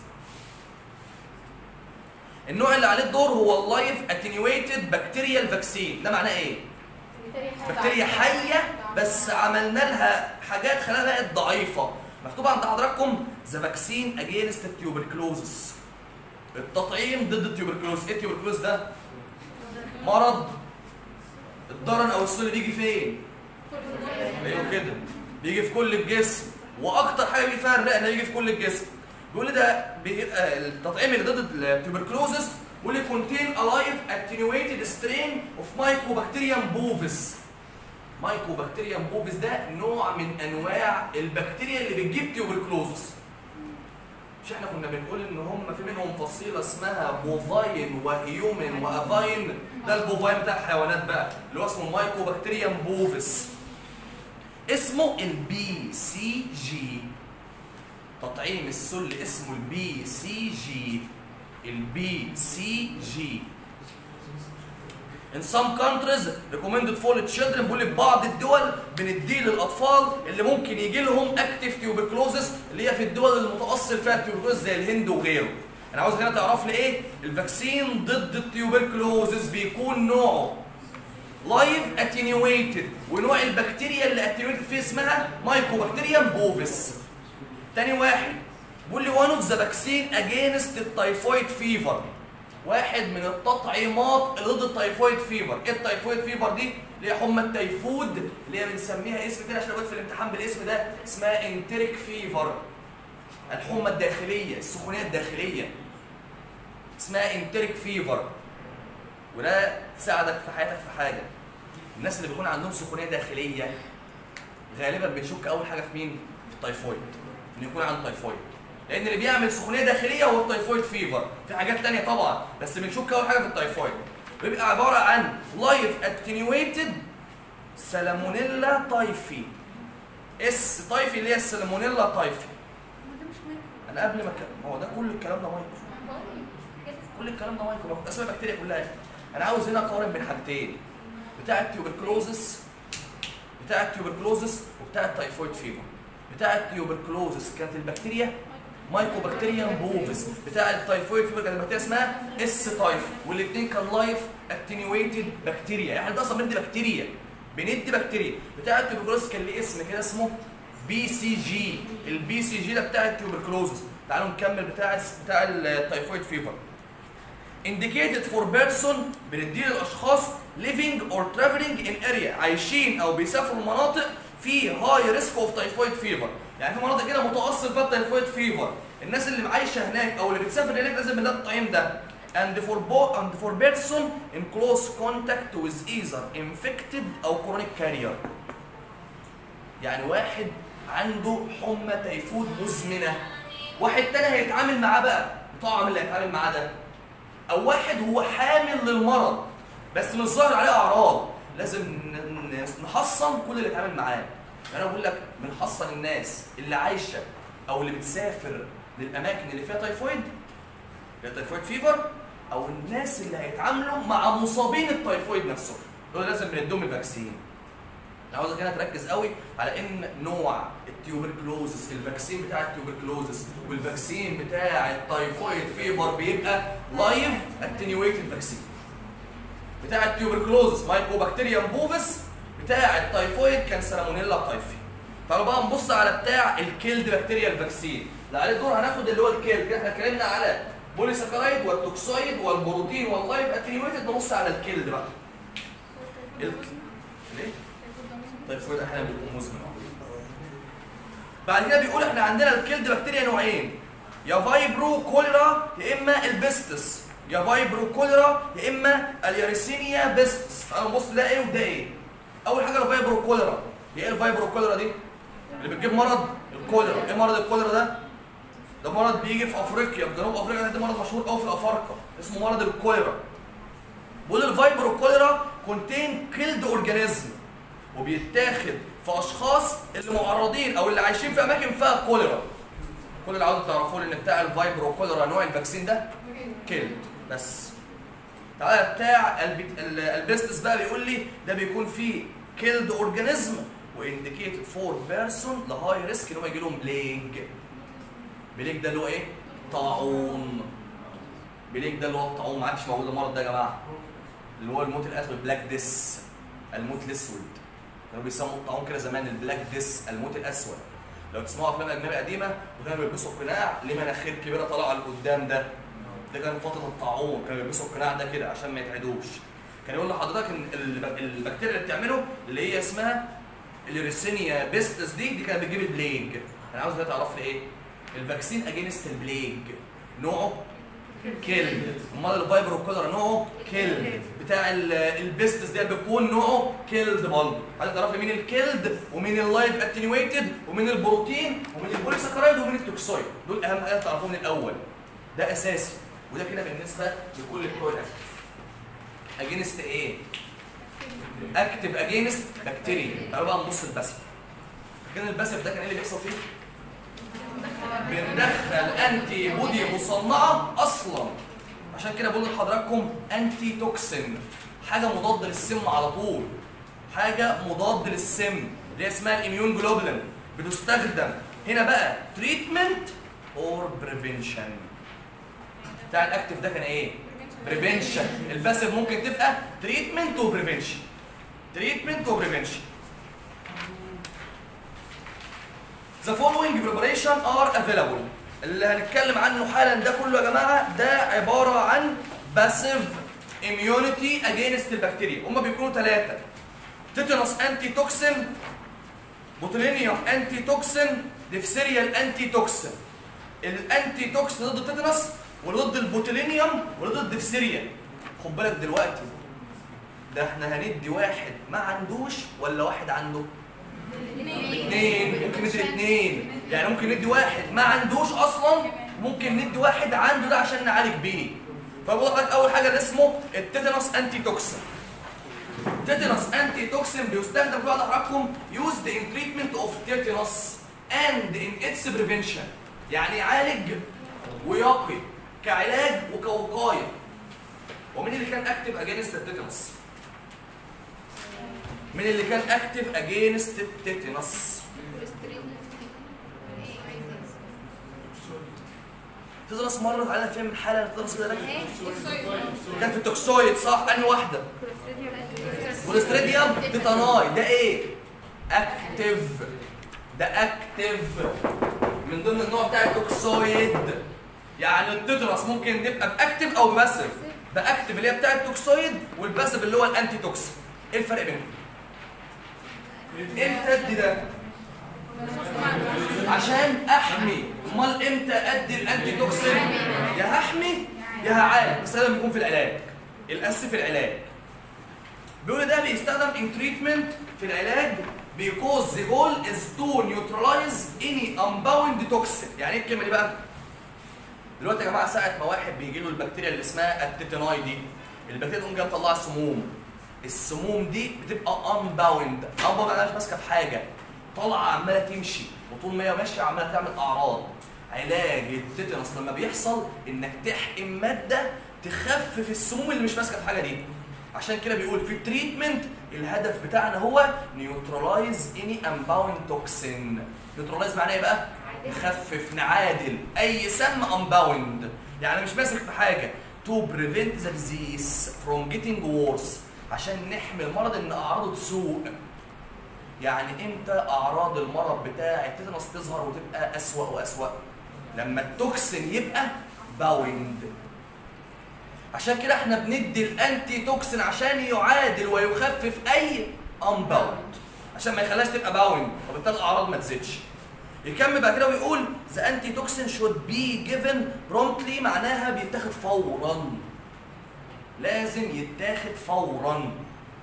النوع اللي عليه الدور هو اللايف اتنيويتد بكتيريال فاكسين ده معناه ايه؟ بكتيريا حيه بس عملنا لها حاجات خلاها بقت ضعيفه مكتوب عند حضراتكم ذا فاكسين اجينست التيوبركلوزس التطعيم ضد التيوبركلوز ايه التيوبركلوز ده؟ مرض الضرن او السل بيجي فين؟ ايوه كده بيجي في كل الجسم واكتر حاجه بيجي فيها الرئه بيجي في كل الجسم بيقول لي ده بيبقى التطعيم اللي ضد التوبركلوزس بيقول لي كونتين الايف اتنيويتد سترين اوف مايكوبكتيريم بوفيس مايكوبكتيريم بوفيس ده نوع من انواع البكتيريا اللي بتجيب تيوبركلوزس مش احنا كنا بنقول ان هم في منهم فصيله اسمها بوفاين وهيومن وافاين ده البوفاين بتاع الحيوانات بقى اللي هو اسمه مايكوبكتيريم بوفيس اسمه البي سي جي تطعيم السل اسمه البي سي جي البي سي جي In some countries recommended for children بيقول لك بعض الدول بنديه للاطفال اللي ممكن يجي لهم اكتيف تيوبركلوزس اللي هي في الدول المتأخرة متاصل فيها التيوبركلوز زي الهند وغيره انا عاوز هنا تعرف لي ايه الفاكسين ضد التيوبركلوزز بيكون نوعه لايف اتينيويتد ونوع البكتيريا اللي اتينيويتد فيه اسمها مايكوبكتيريم بوفيس تاني واحد بيقول لي وان اوف ذا فاكسين اجينست التايفويد فيفر واحد من التطعيمات اللي ضد التايفويد فيفر ايه التايفويد فيفر دي اللي هي حمى التيفود اللي هي بنسميها اسم كده عشان في الامتحان بالاسم ده اسمها انتريك فيفر الحمى الداخليه السخونيه الداخليه اسمها انتريك فيفر وده تساعدك في حياتك في حاجه الناس اللي بيكون عندهم سخونيه داخليه غالبا بنشك اول حاجه في مين في التيفويد ان يكون عنده تيفويد لان اللي بيعمل سخونيه داخليه هو التيفويد فيفر في حاجات تانية طبعا بس بنشك اول حاجه في التيفويد بيبقى عباره عن لايف اتنيويتد سالمونيلا تايفي اس تايفي اللي هي السالمونيلا تايفي انا قبل ما ك- هو ده كل الكلام ده مايكرو كل الكلام ده مايكرو باخد اسماء البكتيريا كلها انا عاوز هنا اقارن بين حاجتين بتاع التيوبركلوزس بتاع التيوبركلوزس وبتاع التايفويد فيفر بتاع التيوبركلوزس كانت البكتيريا مايكوبكتيريم بوفيس بتاع التايفويد فيفر كانت البكتيريا اسمها اس تايف والاثنين كان لايف اتنيويتد بكتيريا احنا ده اصلا بندي بكتيريا بندي بكتيريا بتاع التيوبركلوزس كان ليه اسم كده اسمه بي سي جي البي سي جي ده بتاع التيوبركلوزس تعالوا نكمل بتاع بتاع التايفويد فيفر indicated for person بنديه للاشخاص living or traveling in area عايشين او بيسافروا مناطق في high risk of typhoid fever يعني في مناطق كده متاصل فيها التايفويد فيفر الناس اللي عايشه هناك او اللي بتسافر هناك لازم يلاقي الطعيم ده and for bo and for person in close contact with either infected او chronic carrier يعني واحد عنده حمى تيفود مزمنه واحد تاني هيتعامل معاه بقى طبعا اللي هيتعامل معاه ده او واحد هو حامل للمرض بس مش ظاهر عليه اعراض لازم ن- ن- نحصن كل اللي اتعامل معاه انا بقول لك بنحصن الناس اللي عايشه او اللي بتسافر للاماكن اللي فيها تايفويد فيها تايفويد فيفر او الناس اللي هيتعاملوا مع مصابين التايفويد نفسهم دول لازم بنديهم الفاكسين انا عاوزك هنا تركز قوي على ان نوع التيوبركلوزس الفاكسين بتاع التيوبركلوزس والفاكسين بتاع التايفويد فيبر بيبقى لايف اتنيويتد فاكسين بتاع التيوبركلوزس مايكوبكتيريم بوفيس بتاع التايفويد كان سالمونيلا تايفي تعالوا بقى نبص على بتاع الكيلد بكتيريا الفاكسين لا عليه دور هناخد اللي هو الكيلد كده احنا اتكلمنا على بوليساكرايد والتوكسايد والبروتين واللايف اتنيويتد نبص على الكيلد بقى ال- ليه؟ تايفويد احيانا بيكون مزمن بعد كده بيقول احنا عندنا الكيلد بكتيريا نوعين يا فايبرو كوليرا يا اما البستس يا فايبرو كوليرا يا اما الياريسينيا بستس تعالوا نبص ده ايه وده ايه اول حاجه الفايبرو كوليرا هي ايه الفايبرو كوليرا دي اللي بتجيب مرض الكوليرا ايه مرض الكوليرا ده ده مرض بيجي في افريقيا في جنوب افريقيا ده مرض مشهور قوي في الافارقه اسمه مرض الكوليرا بيقول الفايبرو كوليرا كونتين كيلد اورجانيزم وبيتاخد في اشخاص اللي معرضين او اللي عايشين في اماكن فيها كوليرا كل اللي عاوزين تعرفوه ان بتاع الفايبرو كوليرا نوع الفاكسين ده كيلد بس تعالى بتاع البت- ال- البستس بقى بيقول لي ده بيكون فيه كيلد اورجانيزم وانديكيتد فور بيرسون لهاي ريسك ان هم يجي لهم بليج بليج ده اللي هو ايه؟ طاعون بليج ده اللي هو الطاعون ما عادش موجود المرض ده يا جماعه اللي هو الموت الاسود بلاك ديس الموت الاسود كانوا بيسموا الطاعون كده زمان البلاك ديس الموت الاسود لو تسمعوا افلام اجنبي قديمه وكانوا بيلبسوا قناع ليه مناخير كبيره طالعه لقدام ده ده كان فتره الطاعون كانوا بيلبسوا القناع ده كده عشان ما يتعدوش كان يقول لحضرتك ان الب- البكتيريا اللي بتعمله اللي هي اسمها الريسينيا بيستس دي دي كانت بتجيب البليج انا عاوز تعرف لي ايه الفاكسين اجينست البليج نوعه كيل امال الفايبر والكولر نوعه كيل بتاع ال- البيستس ده بيكون نوعه كيلد برضه عايز تعرف لي مين الكيلد ومين اللايف اتنيويتد ومين البروتين ومين البوليساكرايد ومين التوكسويد دول اهم حاجه تعرفوهم من الاول ده اساسي وده كده بالنسبه لكل بتوع الاكتف اجينست ايه اكتف اجينست بكتيريا تعالوا بقى نبص الباسف فاكرين الباسف ده كان ايه اللي بيحصل فيه بندخل انتي بودي مصنعه اصلا عشان كده بقول لحضراتكم انتي توكسين حاجه مضاد للسم على طول حاجه مضاد للسم اللي هي اسمها الاميون جلوبولين بتستخدم هنا بقى تريتمنت اور بريفنشن بتاع الاكتف ده كان ايه بريفنشن الباسيف ممكن تبقى تريتمنت وبريفنشن تريتمنت وبريفنشن The following preparation are available اللي هنتكلم عنه حالا ده كله يا جماعه ده عباره عن باسيف immunity against البكتيريا هما بيكونوا ثلاثه تيتانوس انتي توكسين بوتولينيوم انتي توكسين ديفسيريال انتي توكسين الانتي توكسين ضد التيتانوس وضد البوتولينيوم وضد الديفسيريا خد بالك دلوقتي ده احنا هندي واحد ما عندوش ولا واحد عنده اثنين ممكن ندي اثنين يعني ممكن ندي واحد ما عندوش اصلا ممكن ندي واحد عنده ده عشان نعالج بيه فبقول لك اول حاجه اللي اسمه التيتانوس انتي توكسين تيتانوس انتي توكسين بيستخدم في بعض حضراتكم used in treatment of tetanus and in its prevention يعني يعالج ويقي كعلاج وكوقايه ومين اللي كان اكتف اجينست التيتانوس مين اللي كان اكتف اجينست التيتانوس تيتانوس مرت علينا فين من حاله التيتانوس كده راجع كان في التوكسويد صح انهي واحده والستريديوم تيتاناي ده ايه اكتف ده اكتف من ضمن النوع بتاع التوكسويد يعني التيتانوس ممكن تبقى باكتف او باسيف باكتف اللي هي بتاع التوكسويد والباسيف اللي هو الانتي توكسين ايه الفرق بينهم امتى ادي ده عشان احمي امال امتى ادي الانتي توكسين يا هحمي يا هعالج بس لازم يكون في العلاج الاساسي في العلاج بيقول ده بيستخدم in treatment في العلاج because the goal is to neutralize any unbound toxin يعني ايه الكلمه دي بقى دلوقتي يا جماعه ساعه ما واحد بيجي له البكتيريا اللي اسمها التيتاناي دي البكتيريا تقوم جايه مطلعه سموم السموم دي بتبقى unbound unbound معناها مش ماسكه في حاجه طالعه عماله تمشي وطول ما هي ماشيه عماله تعمل اعراض علاج التيتانوس لما بيحصل انك تحقن ماده تخفف السموم اللي مش ماسكه في حاجه دي عشان كده بيقول في التريتمنت الهدف بتاعنا هو نيوترلايز اني امباوند توكسين نيوترلايز معناه ايه بقى نخفف نعادل اي سم امباوند يعني مش ماسك في حاجه to prevent the disease from getting worse عشان نحمي المرض ان اعراضه تسوء يعني امتى اعراض المرض بتاع التيتانوس تظهر وتبقى اسوأ واسوأ لما التوكسين يبقى باوند عشان كده احنا بندي الانتي توكسين عشان يعادل ويخفف اي انباوند عشان ما يخليهاش تبقى باوند وبالتالي الاعراض ما تزيدش يكمل بعد كده ويقول ذا انتي توكسين شود بي جيفن برومتلي معناها بيتاخد فورا لازم يتاخد فورا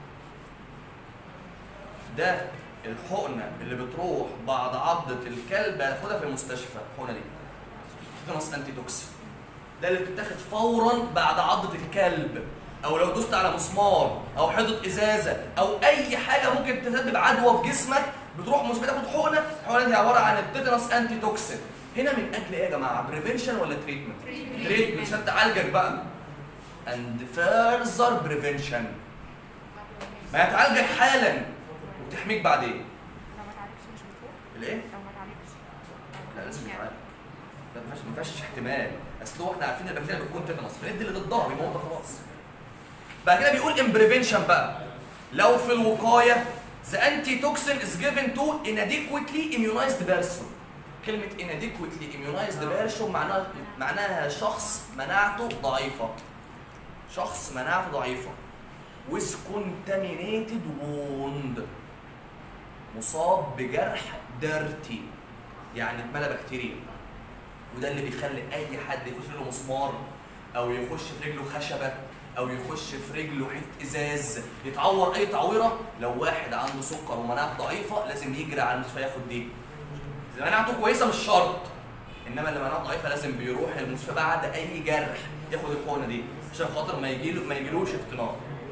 ده الحقنه اللي بتروح بعد عضه الكلب هياخدها في المستشفى الحقنه دي تيتانوس انتي توكسين ده اللي بتتاخد فورا بعد عضة الكلب او لو دوست على مسمار او حيطة ازازة او اي حاجة ممكن تسبب عدوى في جسمك بتروح مستشفى تاخد حقنة الحقنة دي عبارة عن التيتانوس انتي توكسين هنا من اجل ايه يا جماعة بريفنشن ولا تريتمنت تريتمنت عشان تعالجك بقى اند فيرذر بريفنشن ما هتعالجك حالا وتحميك بعدين الايه لا لازم يتعالج لا ما فيهاش ما فيهاش احتمال اصل هو احنا عارفين البكتيريا بتكون تيتانوس بندي اللي ضدها بيموتها خلاص بعد كده بيقول ان بريفنشن بقى لو في الوقايه the antitoxin is given to inadequately immunized person كلمة inadequately immunized person معناها معناها شخص مناعته ضعيفة شخص مناعته ضعيفة with contaminated wound مصاب بجرح ديرتي يعني اتملى بكتيريا وده اللي بيخلي اي حد يخش له مسمار او يخش في رجله خشبه او يخش في رجله حته ازاز يتعور اي تعويره لو واحد عنده سكر ومناعته ضعيفه لازم يجري على المستشفى ياخد دي اذا مناعته كويسه مش شرط انما اللي مناعته ضعيفه لازم بيروح المستشفى بعد اي جرح ياخد الحقنه دي عشان خاطر ما يجيله ما يجيلوش اختناق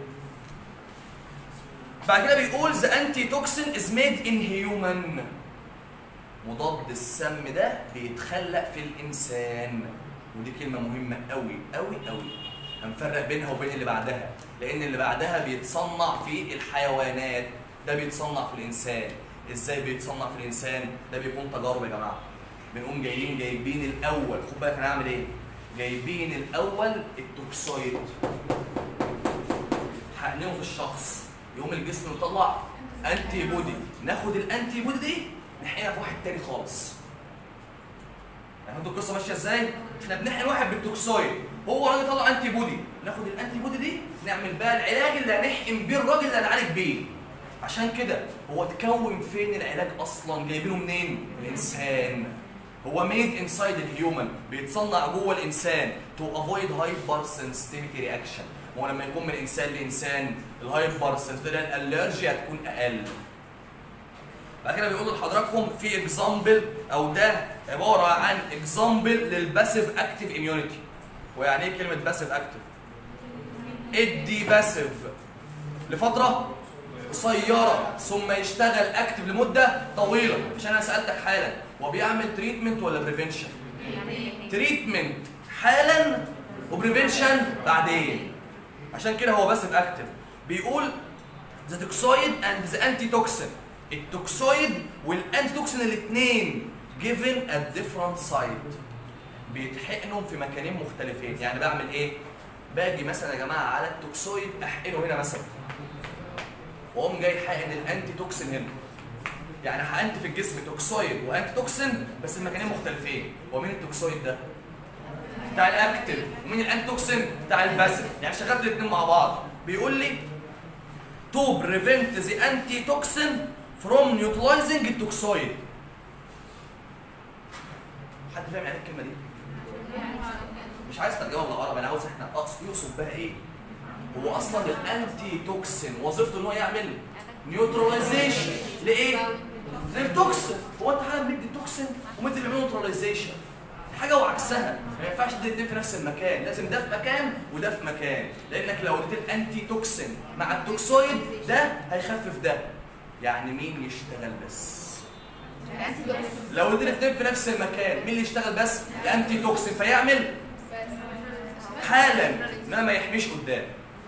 بعد كده بيقول the antitoxin is made in human مضاد السم ده بيتخلق في الانسان ودي كلمه مهمه قوي قوي قوي هنفرق بينها وبين اللي بعدها لان اللي بعدها بيتصنع في الحيوانات ده بيتصنع في الانسان ازاي بيتصنع في الانسان ده بيكون تجارب يا جماعه بنقوم جايين جايبين الاول خد بالك انا هعمل ايه جايبين الاول التوكسويد حقنهم في الشخص يقوم الجسم يطلع انتي بودي ناخد الانتي بودي دي نحقنها في واحد تاني خالص يعني انتوا القصه ماشيه ازاي؟ احنا بنحقن واحد بالتوكسويد هو راجل طلع انتي بودي ناخد الانتي بودي دي نعمل بقى العلاج اللي هنحقن بيه الراجل اللي هنعالج بيه عشان كده هو اتكون فين العلاج اصلا جايبينه منين؟ من الانسان هو ميد انسايد الهيومن بيتصنع جوه الانسان تو افويد هايبر سنسيتيفيتي رياكشن هو لما يكون من انسان لانسان الهايبر سنسيتيفيتي الالرجي هتكون اقل بعد كده بيقول لحضراتكم في اكزامبل او ده عباره عن اكزامبل للباسيف اكتيف اميونيتي ويعني ايه كلمه باسيف اكتيف ادي باسيف لفتره قصيره ثم يشتغل اكتف لمده طويله عشان انا سالتك حالا هو بيعمل تريتمنت ولا بريفنشن تريتمنت حالا وبريفنشن بعدين عشان كده هو بس اكتف بيقول ذا توكسويد اند ذا انتي توكسين التوكسويد والانتي توكسين الاثنين given at different site بيتحقنوا في مكانين مختلفين يعني بعمل ايه باجي مثلا يا جماعه على التوكسويد احقنه هنا مثلا واقوم جاي حاقن الانتي توكسين هنا يعني حقنت في الجسم توكسويد وانتي توكسين بس المكانين مختلفين هو مين التوكسويد ده بتاع الاكتف ومين الانتي توكسين بتاع الباسف يعني شغلت الاثنين مع بعض بيقول لي to prevent the antitoxin from neutralizing التوكسويد حد فاهم يعني إيه الكلمه دي مش عايز ترجمه بالعربي انا عاوز احنا اقصد يقصد بها ايه هو اصلا الانتي توكسين وظيفته ان هو يعمل نيوتراليزيشن لايه للتوكسين هو انت حالا مدي توكسين ومدي بيعمل نيوتراليزيشن حاجه وعكسها ما ينفعش تدي الاثنين في نفس المكان لازم ده في مكان وده في مكان لانك لو اديت الانتي توكسين مع التوكسويد ده هيخفف ده يعني مين يشتغل بس لو اديت الاثنين في نفس المكان مين اللي يشتغل بس الانتي توكسين فيعمل حالا انما ما يحميش قدام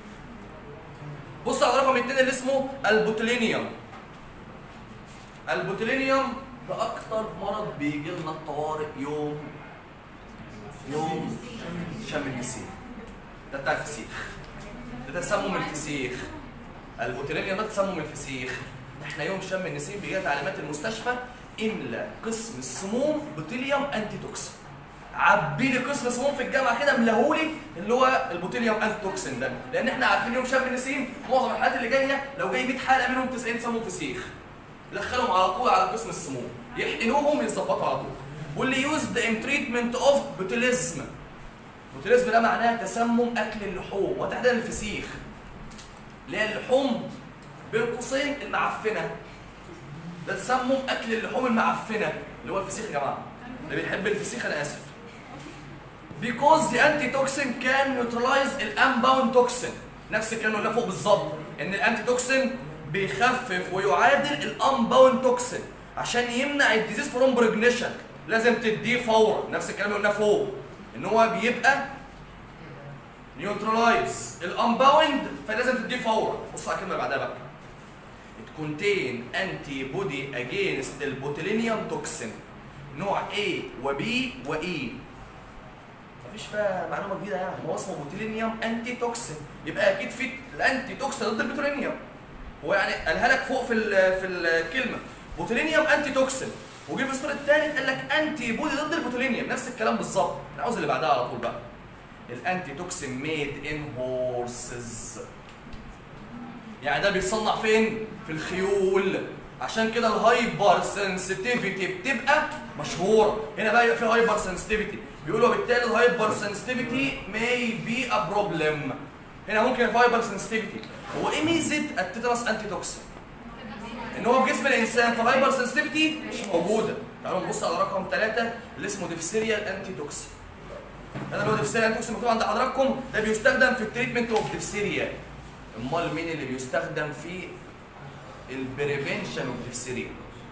بص على رقم اثنين اللي اسمه البوتولينيوم البوتولينيوم ده اكتر مرض بيجي لنا الطوارئ يوم يوم شم النسيم ده بتاع الفسيخ ده تسمم الفسيخ البوتولينيوم ده تسمم الفسيخ احنا يوم شم النسيم بيجي تعليمات المستشفى املى قسم السموم بوتيليوم انتي توكسين عبي لي قسم سموم في الجامعه كده ملهولي اللي هو البوتيليوم انتي توكسين ده لان احنا عارفين يوم شم النسيم معظم الحالات اللي جايه لو جاي 100 حاله منهم 90 سموم فسيخ دخلهم على طول على قسم السموم يحقنوهم يظبطوا على طول واللي يوزد ان تريتمنت اوف بوتيليزم بوتيليزم ده معناه تسمم اكل اللحوم وتحديدا الفسيخ اللي هي اللحوم بين قوسين المعفنه ده تسمم اكل اللحوم المعفنه اللي هو الفسيخ يا جماعه اللي بيحب الفسيخ انا اسف because the antitoxin can neutralize الانباوند توكسين نفس الكلام اللي فوق بالظبط ان الانتي توكسين بيخفف ويعادل الانباوند توكسين عشان يمنع الديزيز فروم بريجنيشن لازم تديه فورا نفس الكلام اللي قلناه فوق ان هو بيبقى نيوترلايز الانباوند فلازم تديه فورا بص على الكلمه اللي بعدها بقى it contain antibody against البوتيلينيوم توكسين نوع A و B و E مفيش فيها معلومه جديده يعني هو اسمه بوتيلينيوم انتي توكسين يبقى اكيد في الانتي توكسين ضد البوتيلينيوم هو يعني قالها لك فوق في ال- في الكلمه بوتيلينيوم انتي توكسين وجي في الصوره الثالث قال لك انتي بودي ضد البوتيلينيوم نفس الكلام بالظبط انا عاوز اللي بعدها على طول بقى الانتي توكسين ميد ان هورسز يعني ده بيتصنع فين في الخيول عشان كده الهايبر سنسيتيفيتي بتبقى مشهوره هنا بقى يبقى في هايبر سنسيتيفيتي بيقولوا بالتالي الهايبر سنسيتيفيتي may be a problem هنا ممكن يبقى هايبر سنسيتيفيتي هو ايه ميزه التيتانوس انتي توكسين ان هو في جسم الانسان فالهايبر سنسيتيفيتي مش موجوده تعالوا نبص على رقم ثلاثة اللي اسمه ديفسيريال انتي توكسين هذا اللي هو ديفسيريال انتي توكسين مكتوب عند حضراتكم ده بيستخدم في التريتمنت اوف ديفسيريا امال مين اللي بيستخدم في البريفنشن اوف ديفسيريا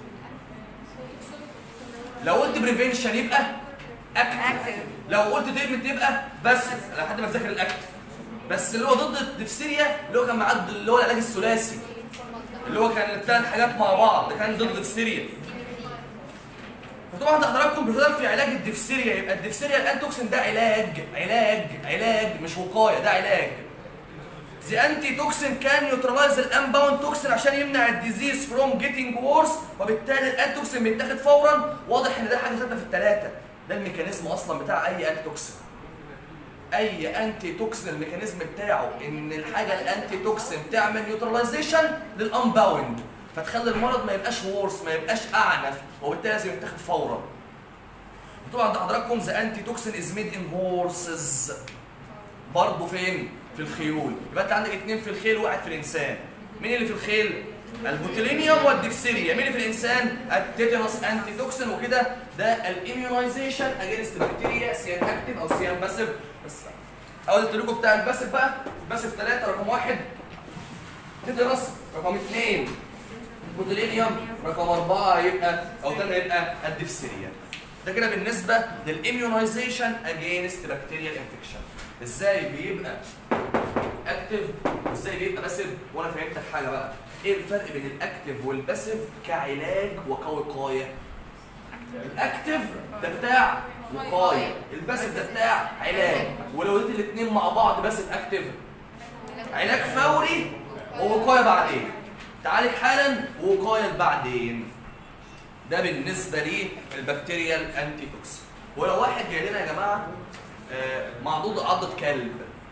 لو قلت بريفنشن يبقى اكتف لو قلت تريتمنت يبقى بس لحد ما تذاكر الاكتف بس اللي هو ضد الديفسيريا اللي هو كان معاه اللي هو العلاج الثلاثي اللي هو كان الثلاث حاجات مع بعض ده كان ضد الديفسيريا فطبعا ده حضراتكم بيشتغل في علاج الدفسيريا يبقى الدفسيريا الانتوكسين ده علاج علاج علاج مش وقايه ده علاج The anti-toxin can neutralize الانباوند توكسين عشان يمنع الديزيز فروم جيتنج وورس وبالتالي الانتوكسين بيتاخد فورا واضح ان ده حاجه ثابته في الثلاثه ده الميكانيزم اصلا بتاع اي انتي توكسين اي انتي توكسين الميكانيزم بتاعه ان الحاجه الانتي توكسين تعمل نيوتراليزيشن للانباوند فتخلي المرض ما يبقاش وورس ما يبقاش اعنف وبالتالي لازم يتاخد فورا طبعا ده حضراتكم ذا انتي توكسين از ميد ان هورسز برضه فين؟ في الخيول يبقى انت عندك اثنين في الخيل وواحد في الانسان مين اللي في الخيل؟ البوتيلينيوم والديفسيريا مين اللي في الانسان؟ التيتانوس انتي توكسين وكده ده الاميونايزيشن اجينست بكتيريا سيان اكتف او سيان باسيف بس اول قلت لكم بتاع الباسيف بقى الباسيف ثلاثه رقم واحد تيتانوس رقم اثنين بوتيلينيوم رقم اربعه يبقى او ثلاثه يبقى الديفسيريا ده كده بالنسبه للاميونايزيشن اجينست بكتيريال انفكشن ازاي بيبقى اكتف وازاي بيبقى باسيف وانا فهمتك حاجه بقى ايه الفرق بين الاكتف والباسيف كعلاج وكوقايه الاكتف ده بتاع وقايه الباسيف ده بتاع علاج ولو اديت الاثنين مع بعض باسيف اكتف علاج فوري ووقايه بعدين تعالج حالا ووقايه بعدين ده بالنسبه للبكتيريال انتي توكسين ولو واحد جاي لنا يا جماعه آه، معضود عضة كلب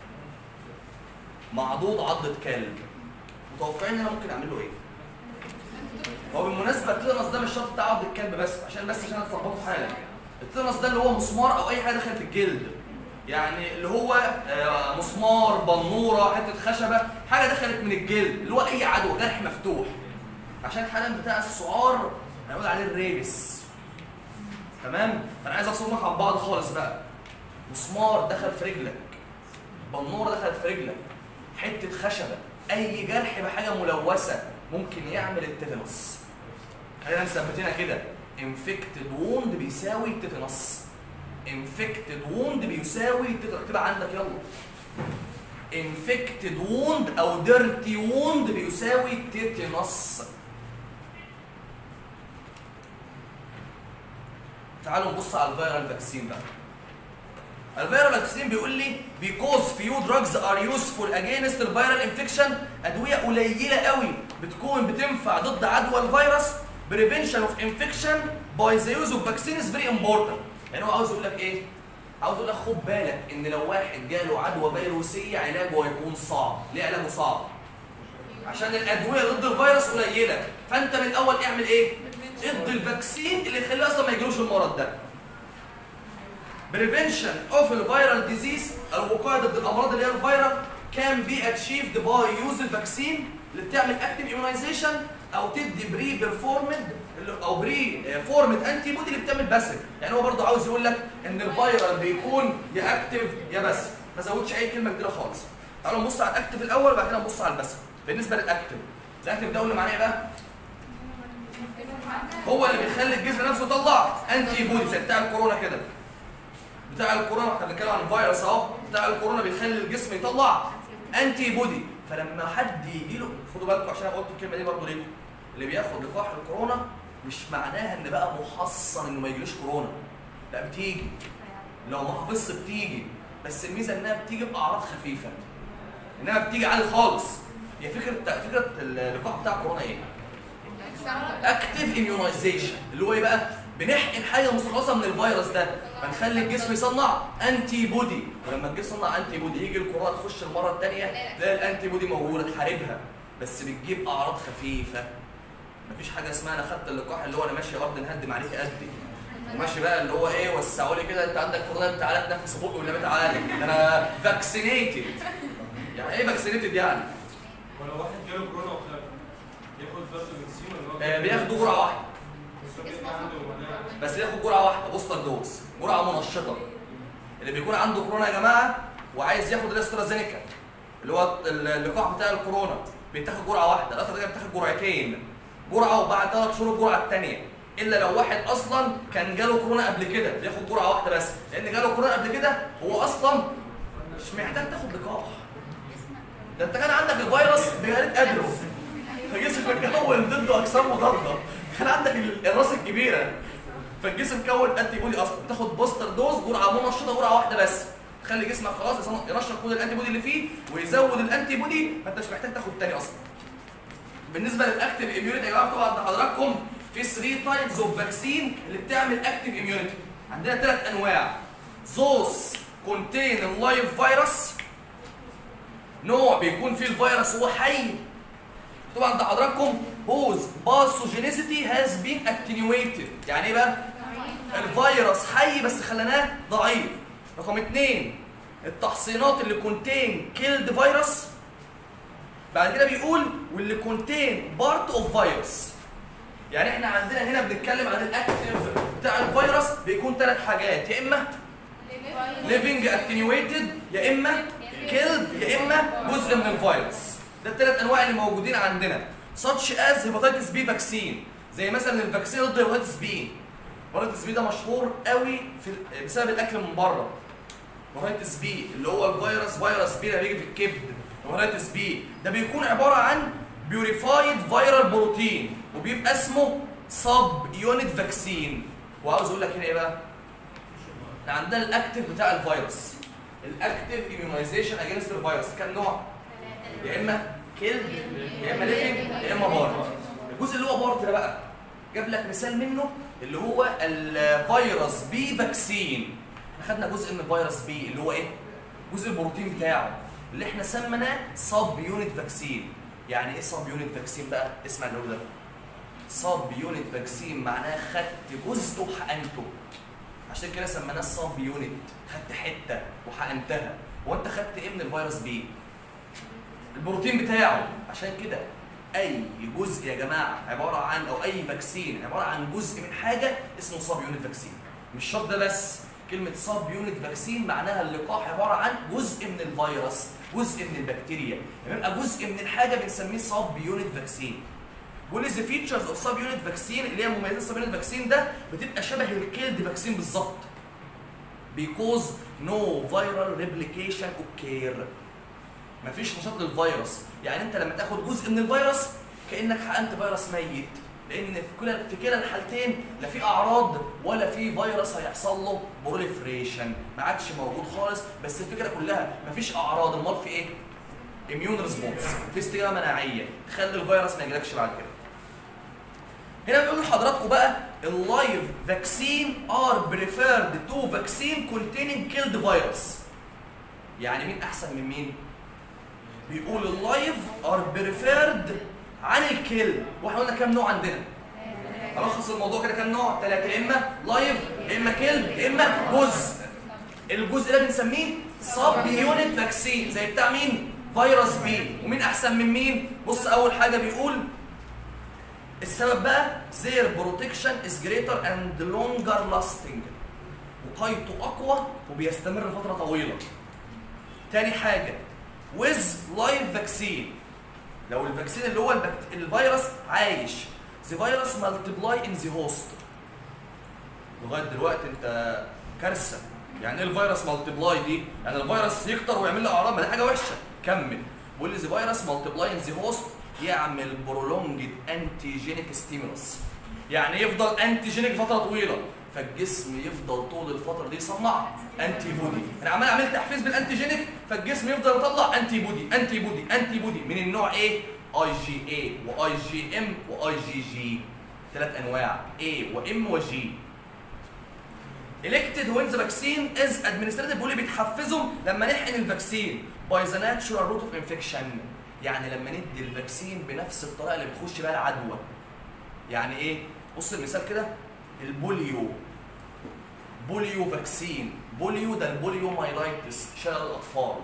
معضود عضة كلب متوقعين ان انا ممكن اعمل له ايه؟ هو بالمناسبة التيتانوس ده مش شرط بتاع عضة الكلب بس عشان بس عشان اتلخبطوا في حاجة التيتانوس ده اللي هو مسمار او اي حاجة دخلت الجلد يعني اللي هو آه، مسمار بنورة حتة خشبة حاجة دخلت من الجلد اللي هو اي عدو جرح مفتوح عشان الحالة بتاع السعار هنقول عليه الريبس تمام؟ فانا عايز افصلهم عن بعض خالص بقى مسمار دخل في رجلك بنوره دخلت في رجلك حته خشبه اي جرح بحاجه ملوثه ممكن يعمل التيتانوس خلينا مثبتينها كده انفكتد ووند بيساوي تيتانوس انفكتد ووند بيساوي تيتانوس اكتبها عندك يلا انفكتد ووند او ديرتي ووند بيساوي تيتانوس تعالوا نبص على الفيرال فاكسين بقى الفيرال فاكسين بيقول لي because few drugs are useful against the viral infection ادويه قليله قوي بتكون بتنفع ضد عدوى الفيروس prevention of infection by the use of vaccine is very important يعني هو عاوز يقول لك ايه عاوز يقول لك خد بالك ان لو واحد جاله عدوى فيروسيه علاجه هيكون صعب ليه علاجه صعب عشان الادويه ضد الفيروس قليله فانت من الاول اعمل ايه ادي الفاكسين اللي يخليه اصلا ما يجيلوش المرض ده prevention of الفيرال ديزيز الوقايه ضد الامراض اللي هي الفيرال can be achieved by use الفاكسين اللي بتعمل active immunization او تدي بري بيرفورمد او بري فورمد انتي بودي اللي بتعمل باسيف يعني هو برضه عاوز يقول لك ان الفيرال بيكون يا اكتف يا باسيف ما زودش اي كلمه جديده خالص تعالوا نبص على الاكتف الاول وبعد كده نبص على الباسيف بالنسبه للاكتف الاكتف ده قلنا معناه ايه بقى هو اللي بيخلي الجسم نفسه يطلع انتي بودي زي بتاع الكورونا كده بتاع الكورونا احنا بنتكلم عن الفيروس اهو بتاع الكورونا بيخلي الجسم يطلع انتي بودي فلما حد يجي له خدوا بالكم عشان انا قلت الكلمه دي برضه ليكم اللي بياخد لقاح الكورونا مش معناها ان بقى محصن انه ما يجيلوش كورونا لا بتيجي لو ما حافظش بتيجي بس الميزه انها بتيجي باعراض خفيفه انها بتيجي عادي خالص هي فكره فكره اللقاح بتاع الكورونا ايه؟ اكتيف اميونايزيشن اللي هو ايه بقى؟ بنحقن حاجه مستخلصه من الفيروس ده فنخلي الجسم يصنع انتي بودي ولما الجسم يصنع انتي بودي يجي الكورونا تخش المره الثانيه تلاقي الانتي بودي موجوده تحاربها بس بتجيب اعراض خفيفه مفيش حاجه اسمها انا خدت اللقاح اللي هو انا ماشي ارض نهدم عليك قدي وماشي بقى اللي هو ايه وسعوا لي كده انت عندك كورونا تعالى تنفس بقي ولا تعالى ده انا فاكسينيتد يعني ايه فاكسينيتد يعني؟ ولو واحد جاله كورونا وخاف ياخد بس فاكسين ولا هو آه بياخدوا جرعه واحده بس بيبقى عنده مناعة. بس ياخد جرعه واحده بوستر دوز جرعه منشطه اللي بيكون عنده كورونا يا جماعه وعايز ياخد الاسترازينيكا اللي هو اللقاح بتاع الكورونا بيتاخد جرعه واحده الاسترازينيكا بتاخد جرعتين جرعه وبعد ثلاث شهور الجرعه الثانيه الا لو واحد اصلا كان جاله كورونا قبل كده بياخد جرعه واحده بس لان جاله كورونا قبل كده هو اصلا مش محتاج تاخد لقاح ده انت كان عندك الفيروس بجلاله قدره فجسمك كون ضده اجسام مضاده كان عندك ال- الراس الكبيره فالجسم كون انتي بودي اصلا تاخد بوستر دوز جرعه منشطه جرعه واحده بس تخلي جسمك خلاص يصنع- ينشط كل الانتي بودي اللي فيه ويزود الانتي بودي ما انتش محتاج تاخد تاني اصلا بالنسبه للاكتيف اميونيتي يا جماعه طبعا عند حضراتكم في 3 تايبز اوف فاكسين اللي بتعمل اكتيف اميونيتي عندنا ثلاث انواع زوس كونتين اللايف فيروس نوع بيكون فيه الفيروس هو حي طبعا عند حضراتكم whose pathogenicity has been attenuated يعني ايه بقى؟ الفيروس حي بس خليناه ضعيف رقم اثنين التحصينات اللي كونتين كيلد فيروس بعد كده بيقول واللي كونتين بارت اوف فيروس يعني احنا عندنا هنا بنتكلم عن الاكتيف بتاع الفيروس بيكون ثلاث حاجات يا اما ليفنج اتنيويتد يا اما كيلد يا اما جزء من الفيروس ده الثلاث انواع اللي موجودين عندنا such as hepatitis B vaccine زي مثلا الفاكسين ضد هيباتيتس بي هيباتيتس بي ده مشهور قوي في بسبب الاكل من بره هيباتيتس بي اللي هو الفيروس فيروس بي اللي بيجي في الكبد هيباتيتس بي ده بيكون عباره عن بيوريفايد فيرال بروتين وبيبقى اسمه سب يونت فاكسين وعاوز اقول لك هنا ايه بقى احنا عندنا الاكتيف بتاع الفيروس الاكتيف immunization اجينست الفيروس كام نوع يا اما كيل يا اما ليفنج يا اما بارت الجزء اللي هو بارت ده بقى جاب لك مثال منه اللي هو الفيروس بي فاكسين احنا خدنا جزء من الفيروس بي اللي هو ايه جزء البروتين بتاعه اللي احنا سميناه سب يونت فاكسين يعني ايه سب يونت فاكسين بقى اسمع اللي هو ده سب يونت فاكسين معناه خدت جزء وحقنته عشان كده سميناه سب يونت خدت حته وحقنتها هو انت خدت ايه من الفيروس بي البروتين بتاعه عشان كده اي جزء يا جماعه عباره عن او اي فاكسين عباره عن جزء من حاجه اسمه سب يونت فاكسين مش شرط ده بس كلمه سب يونت فاكسين معناها اللقاح عباره عن جزء من الفيروس جزء من البكتيريا لما يبقى جزء من الحاجه بنسميه سب يونت فاكسين بيقول ذا فيتشرز اوف سب يونت فاكسين اللي هي مميزات السب يونت فاكسين ده بتبقى شبه الكيلد فاكسين بالظبط because no viral replication occur مفيش نشاط للفيروس يعني انت لما تاخد جزء من الفيروس كانك حقنت فيروس ميت لان في كلا في كلا الحالتين لا في اعراض ولا في فيروس هيحصل له بروليفريشن ما عادش موجود خالص بس الفكره كلها مفيش اعراض امال في ايه اميون ريسبونس في استجابه مناعيه تخلي الفيروس ما يجيلكش بعد كده هنا بيقول لحضراتكم بقى اللايف فاكسين ار بريفيرد تو فاكسين كونتيننج كيلد فيروس يعني مين احسن من مين بيقول اللايف ار بريفيرد عن الكيل واحنا قلنا كام نوع عندنا الخص الموضوع كده كام نوع ثلاثه يا اما لايف يا اما كيل يا اما جزء الجزء ده بنسميه سب يونت فاكسين زي بتاع مين فيروس بي ومين احسن من مين بص اول حاجه بيقول السبب بقى their protection is greater and longer lasting وقايته اقوى وبيستمر فتره طويله تاني حاجه with live vaccine لو الفاكسين اللي هو البكت... الفيروس عايش the virus multiply in the host لغايه دلوقتي انت كارثه يعني ايه الفيروس مالتيبلاي دي؟ يعني الفيروس يكتر ويعمل له اعراض ما دي حاجه وحشه كمل بيقول لي the virus multiply in the host يعمل prolonged antigenic stimulus يعني يفضل انتيجينيك فتره طويله فالجسم يفضل طول الفتره دي يصنع انتي بودي انا عمال اعمل تحفيز بالانتيجينيك فالجسم يفضل يطلع انتي بودي انتي بودي انتي بودي من النوع ايه اي جي اي واي جي ام واي جي جي ثلاث انواع اي وام وجي elected when the vaccine is administered بيقول لي بيتحفزهم لما نحقن الفاكسين by the natural route of infection يعني لما ندي الفاكسين بنفس الطريقه اللي بتخش بيها العدوى يعني ايه بص المثال كده البوليو بوليو فاكسين بوليو ده البوليو مايلايتس شلل الاطفال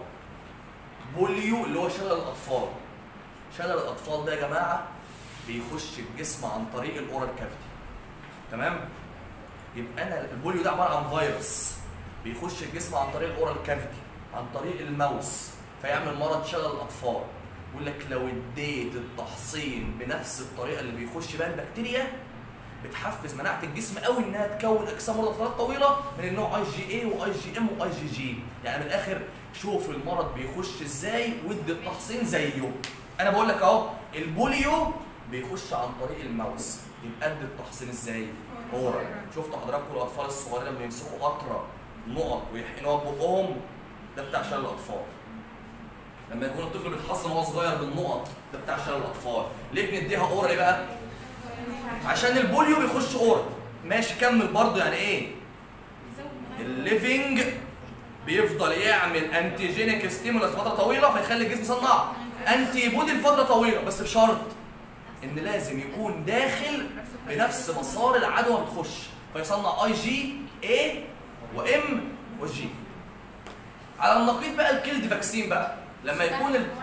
بوليو اللي هو شلل الاطفال شلل الاطفال ده يا جماعه بيخش الجسم عن طريق الاورال كافيتي تمام يبقى انا البوليو ده عباره عن فيروس بيخش الجسم عن طريق الاورال كافيتي عن طريق الماوس فيعمل مرض شلل الاطفال يقول لك لو اديت التحصين بنفس الطريقه اللي بيخش بيها البكتيريا بتحفز مناعه الجسم قوي انها تكون اجسام مضاد فترات طويله من النوع اي جي اي واي جي ام واي جي جي يعني من الاخر شوف المرض بيخش ازاي وادي التحصين زيه انا بقول لك اهو البوليو بيخش عن طريق الماوس يبقى قد التحصين ازاي؟ اورال شفتوا حضراتكم الاطفال الصغيرين لما يمسكوا قطره نقط ويحقنوها ببقهم ده بتاع شلل الاطفال لما يكون الطفل بيتحصن وهو صغير بالنقط ده بتاع شلل الاطفال ليه بنديها اورال بقى؟ عشان البوليو بيخش اورال ماشي كمل برضه يعني ايه؟ الليفنج بيفضل يعمل انتيجينيك ستيمولس فتره طويله فيخلي الجسم يصنع انتي بودي لفتره طويله بس بشرط ان لازم يكون داخل بنفس مسار العدوى بتخش فيصنع اي جي اي وام وجي على النقيض بقى الكيلد فاكسين بقى لما يكون ال...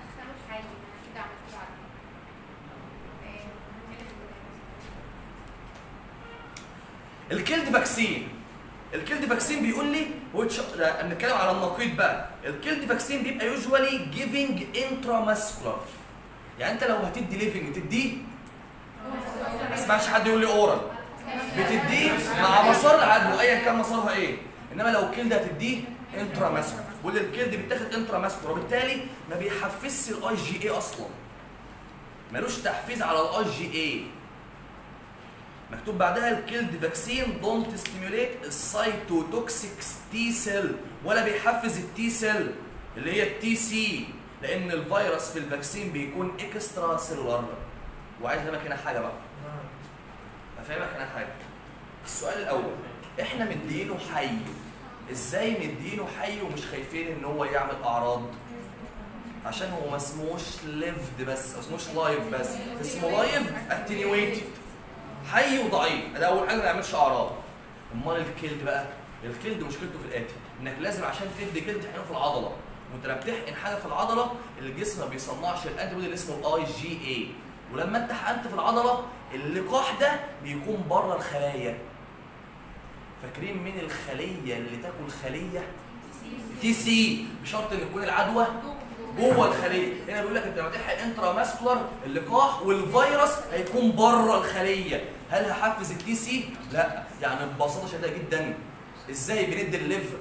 الكيلد فاكسين الكيلد فاكسين بيقول لي which لا بنتكلم على النقيض بقى الكيلد فاكسين بيبقى يوجوالي جيفنج انتراماسكولار يعني انت لو هتدي ليفنج تديه ما اسمعش حد يقول لي اورال بتديه مع مسار العدوى ايا كان مسارها ايه انما لو الكيلد هتديه انتراماسكولار واللي الكيلد بيتاخد انتراماسكولار وبالتالي ما بيحفزش الاي جي اي اصلا ملوش تحفيز على الاي جي اي مكتوب بعدها الكيلد فاكسين دونت ستيموليت السايتوتوكسيك تي سيل ولا بيحفز التي سيل اللي هي التي سي لان الفيروس في الفاكسين بيكون اكسترا سيلولار وعايز افهمك هنا حاجه بقى افهمك هنا حاجه السؤال الاول احنا مدينه حي ازاي مدينه حي ومش خايفين ان هو يعمل اعراض عشان هو ما اسموش ليفد بس ما اسموش لايف بس اسمه لايف اتنيويتد حي وضعيف ده اول حاجه ما يعملش اعراض امال الكيلد بقى الكيلد مشكلته في الاتي انك لازم عشان تدي كيلد تحقنه في العضله وانت لما بتحقن حاجه في العضله الجسم ما بيصنعش الانتي بودي اللي اسمه الاي جي اي ولما انت حقنت في العضله اللقاح ده بيكون بره الخلايا فاكرين مين الخليه اللي تاكل خليه تي سي بشرط ان تكون العدوى جوه الخليه هنا بيقول لك انت لما تحقن انترا ماسكولار اللقاح والفيروس هيكون بره الخليه هل هحفز التي سي لا يعني ببساطه شديده جدا ازاي بندي الليفر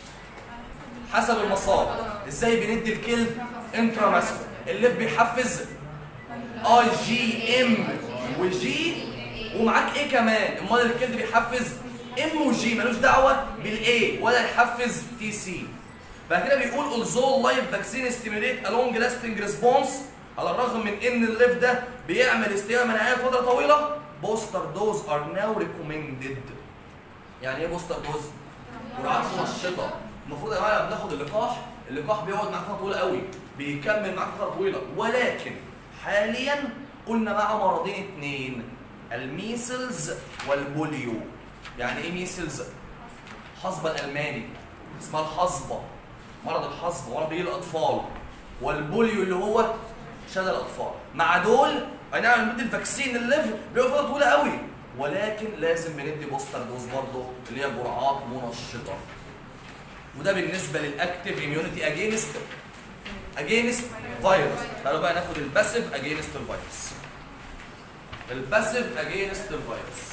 حسب المسار ازاي بندي الكل انترا ماسكولار الليف بيحفز اي جي ام وجي ومعاك ايه كمان امال الكل بيحفز ام وجي ملوش دعوه بالاي ولا يحفز تي سي بعد كده بيقول although live vaccine stimulate a long lasting response على الرغم من ان الليف ده بيعمل استجابه مناعيه لفتره طويله بوستر دوز ار ناو ريكومندد يعني ايه بوستر دوز؟ جرعات منشطه المفروض يا جماعه لما بناخد اللقاح اللقاح بيقعد معاك فتره طويله قوي بيكمل معاك فتره طويله ولكن حاليا قلنا مع مرضين اثنين الميسلز والبوليو يعني ايه ميسلز؟ حصبه الالماني اسمها الحصبه مرض الحصبه مرض بيجي الاطفال والبوليو اللي هو شلل الاطفال مع دول اي نعم بندي الفاكسين الليف بيقعد فتره طويله قوي ولكن لازم بندي بوستر دوز برضه اللي هي جرعات منشطه وده بالنسبه للاكتيف اميونيتي اجينست اجينست فيروس تعالوا بقى ناخد الباسيف اجينست الفيروس الباسيف اجينست الفيروس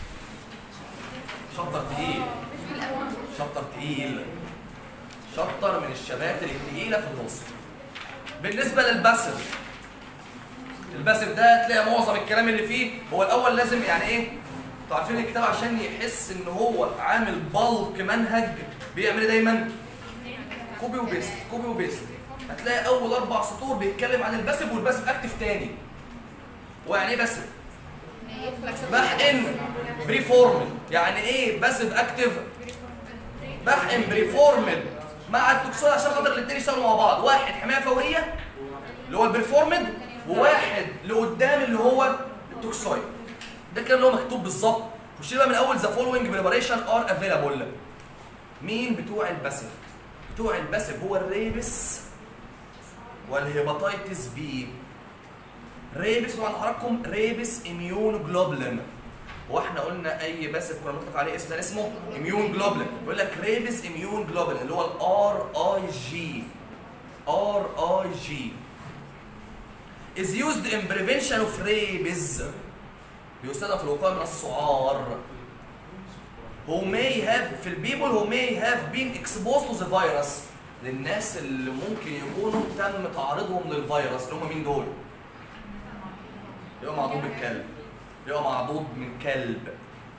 شابتر تقيل شابتر تقيل شابتر من الشباتر التقيله في النص بالنسبه للباسيف الباسيف ده تلاقي معظم الكلام اللي فيه هو الاول لازم يعني ايه انتوا عارفين الكتاب عشان يحس ان هو عامل بالك منهج بيعمل ايه دايما كوبي وبيست كوبي وبيست هتلاقي اول اربع سطور بيتكلم عن الباسيف والباسيف اكتف تاني ويعني ايه باسيف بحقن بريفورمد يعني ايه باسيف اكتف بحقن بريفورمد مع التوكسول عشان خاطر الاثنين يشتغلوا مع بعض واحد حمايه فوريه اللي هو البريفورمد وواحد لقدام اللي هو التوكسويد ده الكلام اللي هو مكتوب بالظبط خش بقى من اول ذا فولوينج بريباريشن ار افيلابل مين بتوع الباسيف بتوع الباسيف هو الريبس والهيباتيتس بي ريبس طبعا حضراتكم ريبس اميون جلوبلين هو احنا قلنا اي باسيف كنا بنطلق عليه اسم ده اسمه اميون جلوبلين بيقول لك ريبس اميون جلوبلين اللي هو الار اي جي ار اي جي is used in prevention of rabies بيستخدم في الوقايه من السعار who may have في البيبل who may have been exposed to the virus للناس اللي ممكن يكونوا تم تعريضهم للفيروس اللي هم مين دول؟ اللي هم عضوب الكلب يبقى معضوض من كلب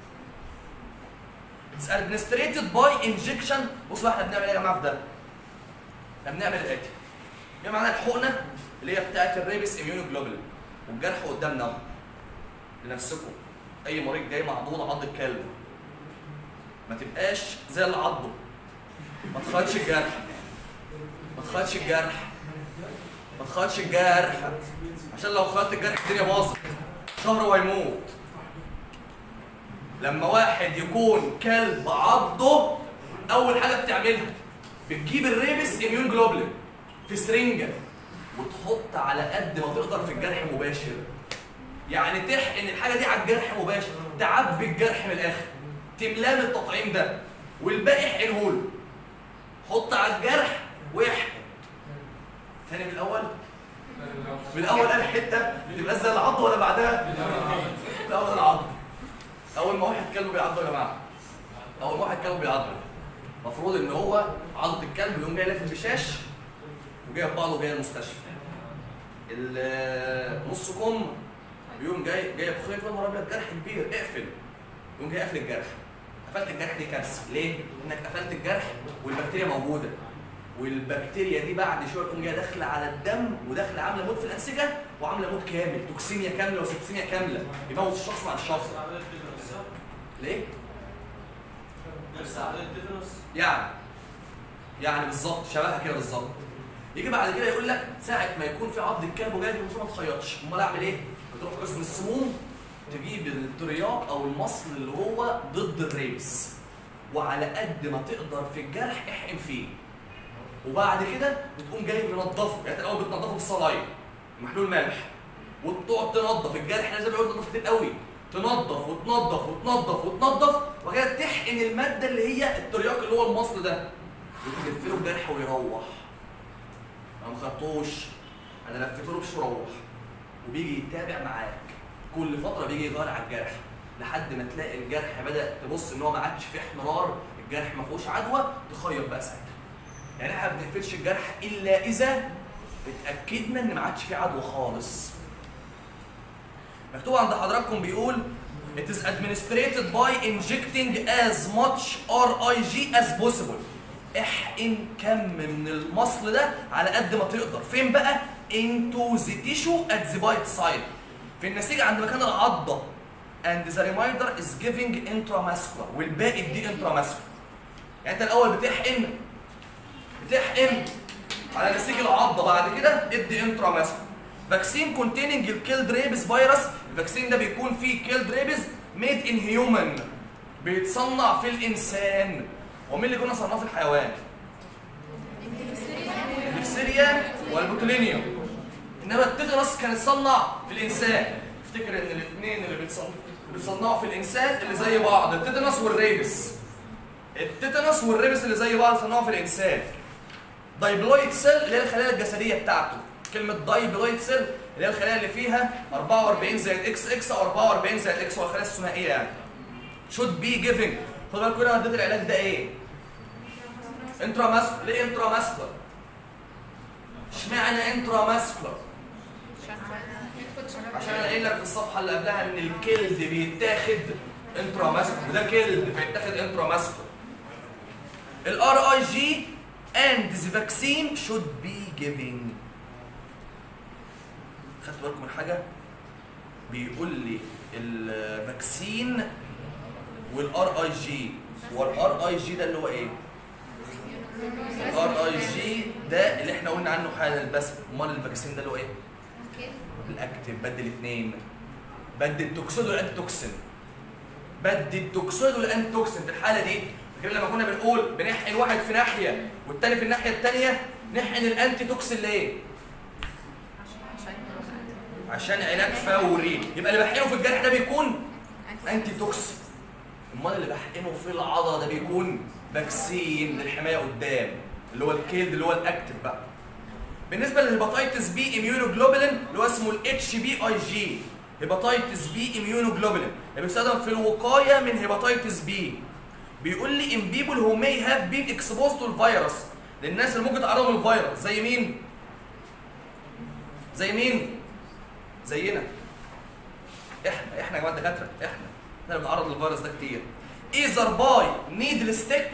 It's administrated by injection بصوا بقى احنا بنعمل ايه يا جماعه في ده؟ احنا بنعمل الاتي يبقى معانا الحقنه اللي هي بتاعت الريبس اميونوجلوبولين والجرح قدامنا اهو لنفسكم اي مريض جاي معضوض عض الكلب ما تبقاش زي اللي عضه ما تخدش الجرح ما تخدش الجرح ما تخدش الجرح عشان لو خدت الجرح الدنيا باظت شهر وهيموت لما واحد يكون كلب عضه اول حاجه بتعملها بتجيب الريبس اميون جلوبلين في سرنجه وتحط على قد ما تقدر في الجرح مباشر يعني تحقن الحاجه دي على الجرح مباشر تعبي الجرح من الاخر تملاه من التطعيم ده والباقي احقنه له حط على الجرح واحقن تاني من الاول من الاول قال حته تبقى زي العض ولا بعدها من الاول العض اول ما واحد كلب بيعضه يا جماعه اول ما واحد كلب بيعضه المفروض ان هو عضة الكلب يقوم جاي لافف بشاش وجايب بعضه وجاي المستشفى ال- نص كم يقوم جاي جايب خيط يا نهار ابيض جرح كبير اقفل يقوم جاي قافل الجرح قفلت الجرح دي كارثه ليه؟ انك قفلت الجرح والبكتيريا موجوده والبكتيريا دي بعد شويه تقوم جايه داخله على الدم وداخله عامله موت في الانسجه وعامله موت كامل توكسيميا كامله وسبسيميا كامله يموت الشخص مع الشخص نفس عدد التيتانوس صح؟ ليه؟ نفس عدد التيتانوس يعني يعني بالظبط شبهها كده بالظبط يجي بعد كده يقول لك ساعه ما يكون في عض الكلب وجاي المفروض ما تخيطش امال اعمل ايه؟ بتروح قسم السموم تجيب الترياق او المصل اللي هو ضد الريبس وعلى قد ما تقدر في الجرح احقن فيه وبعد كده بتقوم جاي منضفه يعني انت الاول بتنضفه بالصلايه محلول ملح وتقعد تنضف الجرح لازم يقعد ينضف كتير قوي تنضف وتنضف وتنضف وتنضف وكده تحقن الماده اللي هي الترياق اللي هو المصل ده وتلف له الجرح ويروح انا ما خدتوش انا لفيت له بش وروح وبيجي يتابع معاك كل فتره بيجي يغير على الجرح لحد ما تلاقي الجرح بدا تبص ان هو ما عادش فيه احمرار الجرح ما فيهوش عدوى تخيط بقى ساعتها يعني احنا ما بنقفلش الجرح الا اذا اتاكدنا ان ما عادش فيه عدوى خالص مكتوب عند حضراتكم بيقول It is administrated by injecting as much RIG as possible. احقن كم من المصل ده على قد ما تقدر. فين بقى؟ Into the tissue at the bite side. في النسيج عند مكان العضة. And the reminder is giving intramuscular والباقي دي intramuscular. يعني انت الاول بتحقن بتحقن على نسيج العضة بعد كده ادي intramuscular. فاكسين containing الكيلد ريبس فيروس الفاكسين ده بيكون فيه كيلد ريبس ميد ان هيومن بيتصنع في الانسان ومين اللي كنا صنعه في الحيوان؟ الدفسيريا والبوتولينيوم انما التيتانوس كان يتصنع في الانسان افتكر ان الاثنين اللي بيتصنعوا اللي بيتصنعوا في الانسان اللي زي بعض التيتانوس والريبس التيتانوس والريبس اللي زي بعض صنعوا في الانسان دايبلويد سيل اللي هي الخلايا الجسديه بتاعته كلمه دايبلويد سيل اللي هي الخلايا اللي فيها 44 زائد اكس اكس او 44 زائد اكس هو الخلايا الثنائيه يعني should be giving خد بالكم هنا اديت العلاج ده ايه؟ انترا ماسكولار ليه انترا ماسكولار؟ اشمعنى انترا ماسكولار؟ عشان انا قايل لك في الصفحه اللي قبلها ان الكلد بيتاخد انترا ماسكولار وده كلد فيتاخد انترا ماسكولار الار اي جي and the vaccine should be giving خدت بالكم من حاجه بيقول لي الفاكسين والار اي جي والار اي جي ده اللي هو ايه الار اي جي ده اللي احنا قلنا عنه حالا بس امال الفاكسين ده اللي هو ايه الاكتف بدل اثنين بدل التوكسيد والانتي توكسين بدل التوكسيد والانتي توكسين في الحاله دي فاكرين لما كنا بنقول بنحقن واحد في ناحيه والتاني في الناحيه الثانيه نحقن الانتي توكسين ليه؟ عشان علاج فوري يبقى اللي بحقنه في الجرح ده بيكون انتي توكسين امال اللي بحقنه في العضله ده بيكون فاكسين للحمايه قدام اللي هو الكيلد اللي هو الاكتف بقى بالنسبه للهيباتيتس بي اميونوجلوبولين اللي هو اسمه الاتش بي اي جي هيباتيتس بي اميونوجلوبولين اللي بيستخدم في الوقايه من هيباتيتس بي بيقول لي ان بيبل هو ماي هاف بين اكسبوز تو الفيروس للناس اللي ممكن تعرضهم للفيروس زي مين؟ زي مين؟ زينا احنا احنا يا جماعه دكاتره احنا احنا اللي بنتعرض للفيروس ده كتير ايزر باي نيدل ستيك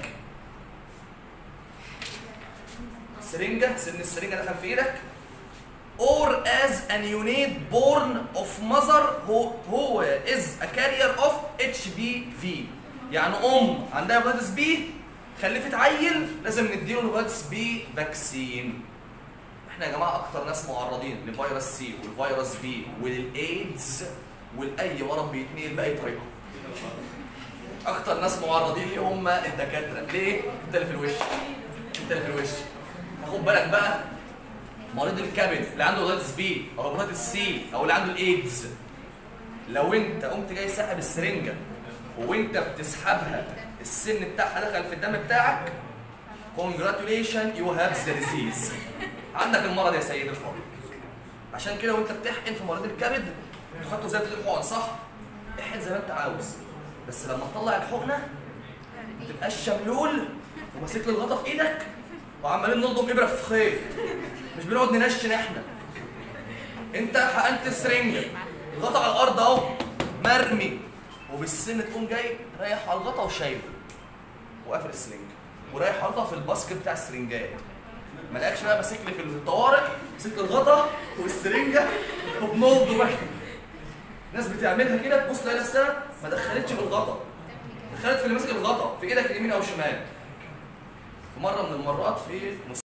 سرنجه سن السرنجه دخل في ايدك or as a neonate born of mother who, who is a carrier of HPV يعني ام عندها هيباتيتس بي خلفت عيل لازم نديله الهيباتيتس بي فاكسين احنا يا جماعه اكتر ناس معرضين لفيروس سي والفيروس بي وللايدز ولاي مرض بيتنقل باي طريقه اكتر ناس معرضين ليه هم الدكاتره ليه انت اللي في الوش انت اللي في الوش خد بالك بقى مريض الكبد اللي عنده هيباتيتس بي او هيباتيتس سي او اللي عنده الايدز لو انت قمت جاي ساحب السرنجه وانت بتسحبها السن بتاعها دخل في الدم بتاعك congratulations you have the disease عندك المرض يا سيد الفاضل عشان كده وانت بتحقن في مريض الكبد خدته زي الحقن صح؟ احقن زي ما انت عاوز بس لما تطلع الحقنه ما تبقاش شملول وماسك لي الغطا في ايدك وعمالين نلضم ابره في خيط مش بنقعد ننشن احنا انت حقنت السرنجه الغطا على الارض اهو مرمي وبالسن تقوم جاي رايح على الغطا وشايله وقافل السرنجه ورايح حاططها في الباسكت بتاع السرنجات ما لقاكش بقى ماسك لي في الطوارئ ماسك لي الغطا والسرنجه وبنض بقى ناس بتعملها كده تبص تلاقي نفسها ما دخلتش في الغطا دخلت في اللي ماسك الغطا في ايدك اليمين او الشمال في مره من المرات في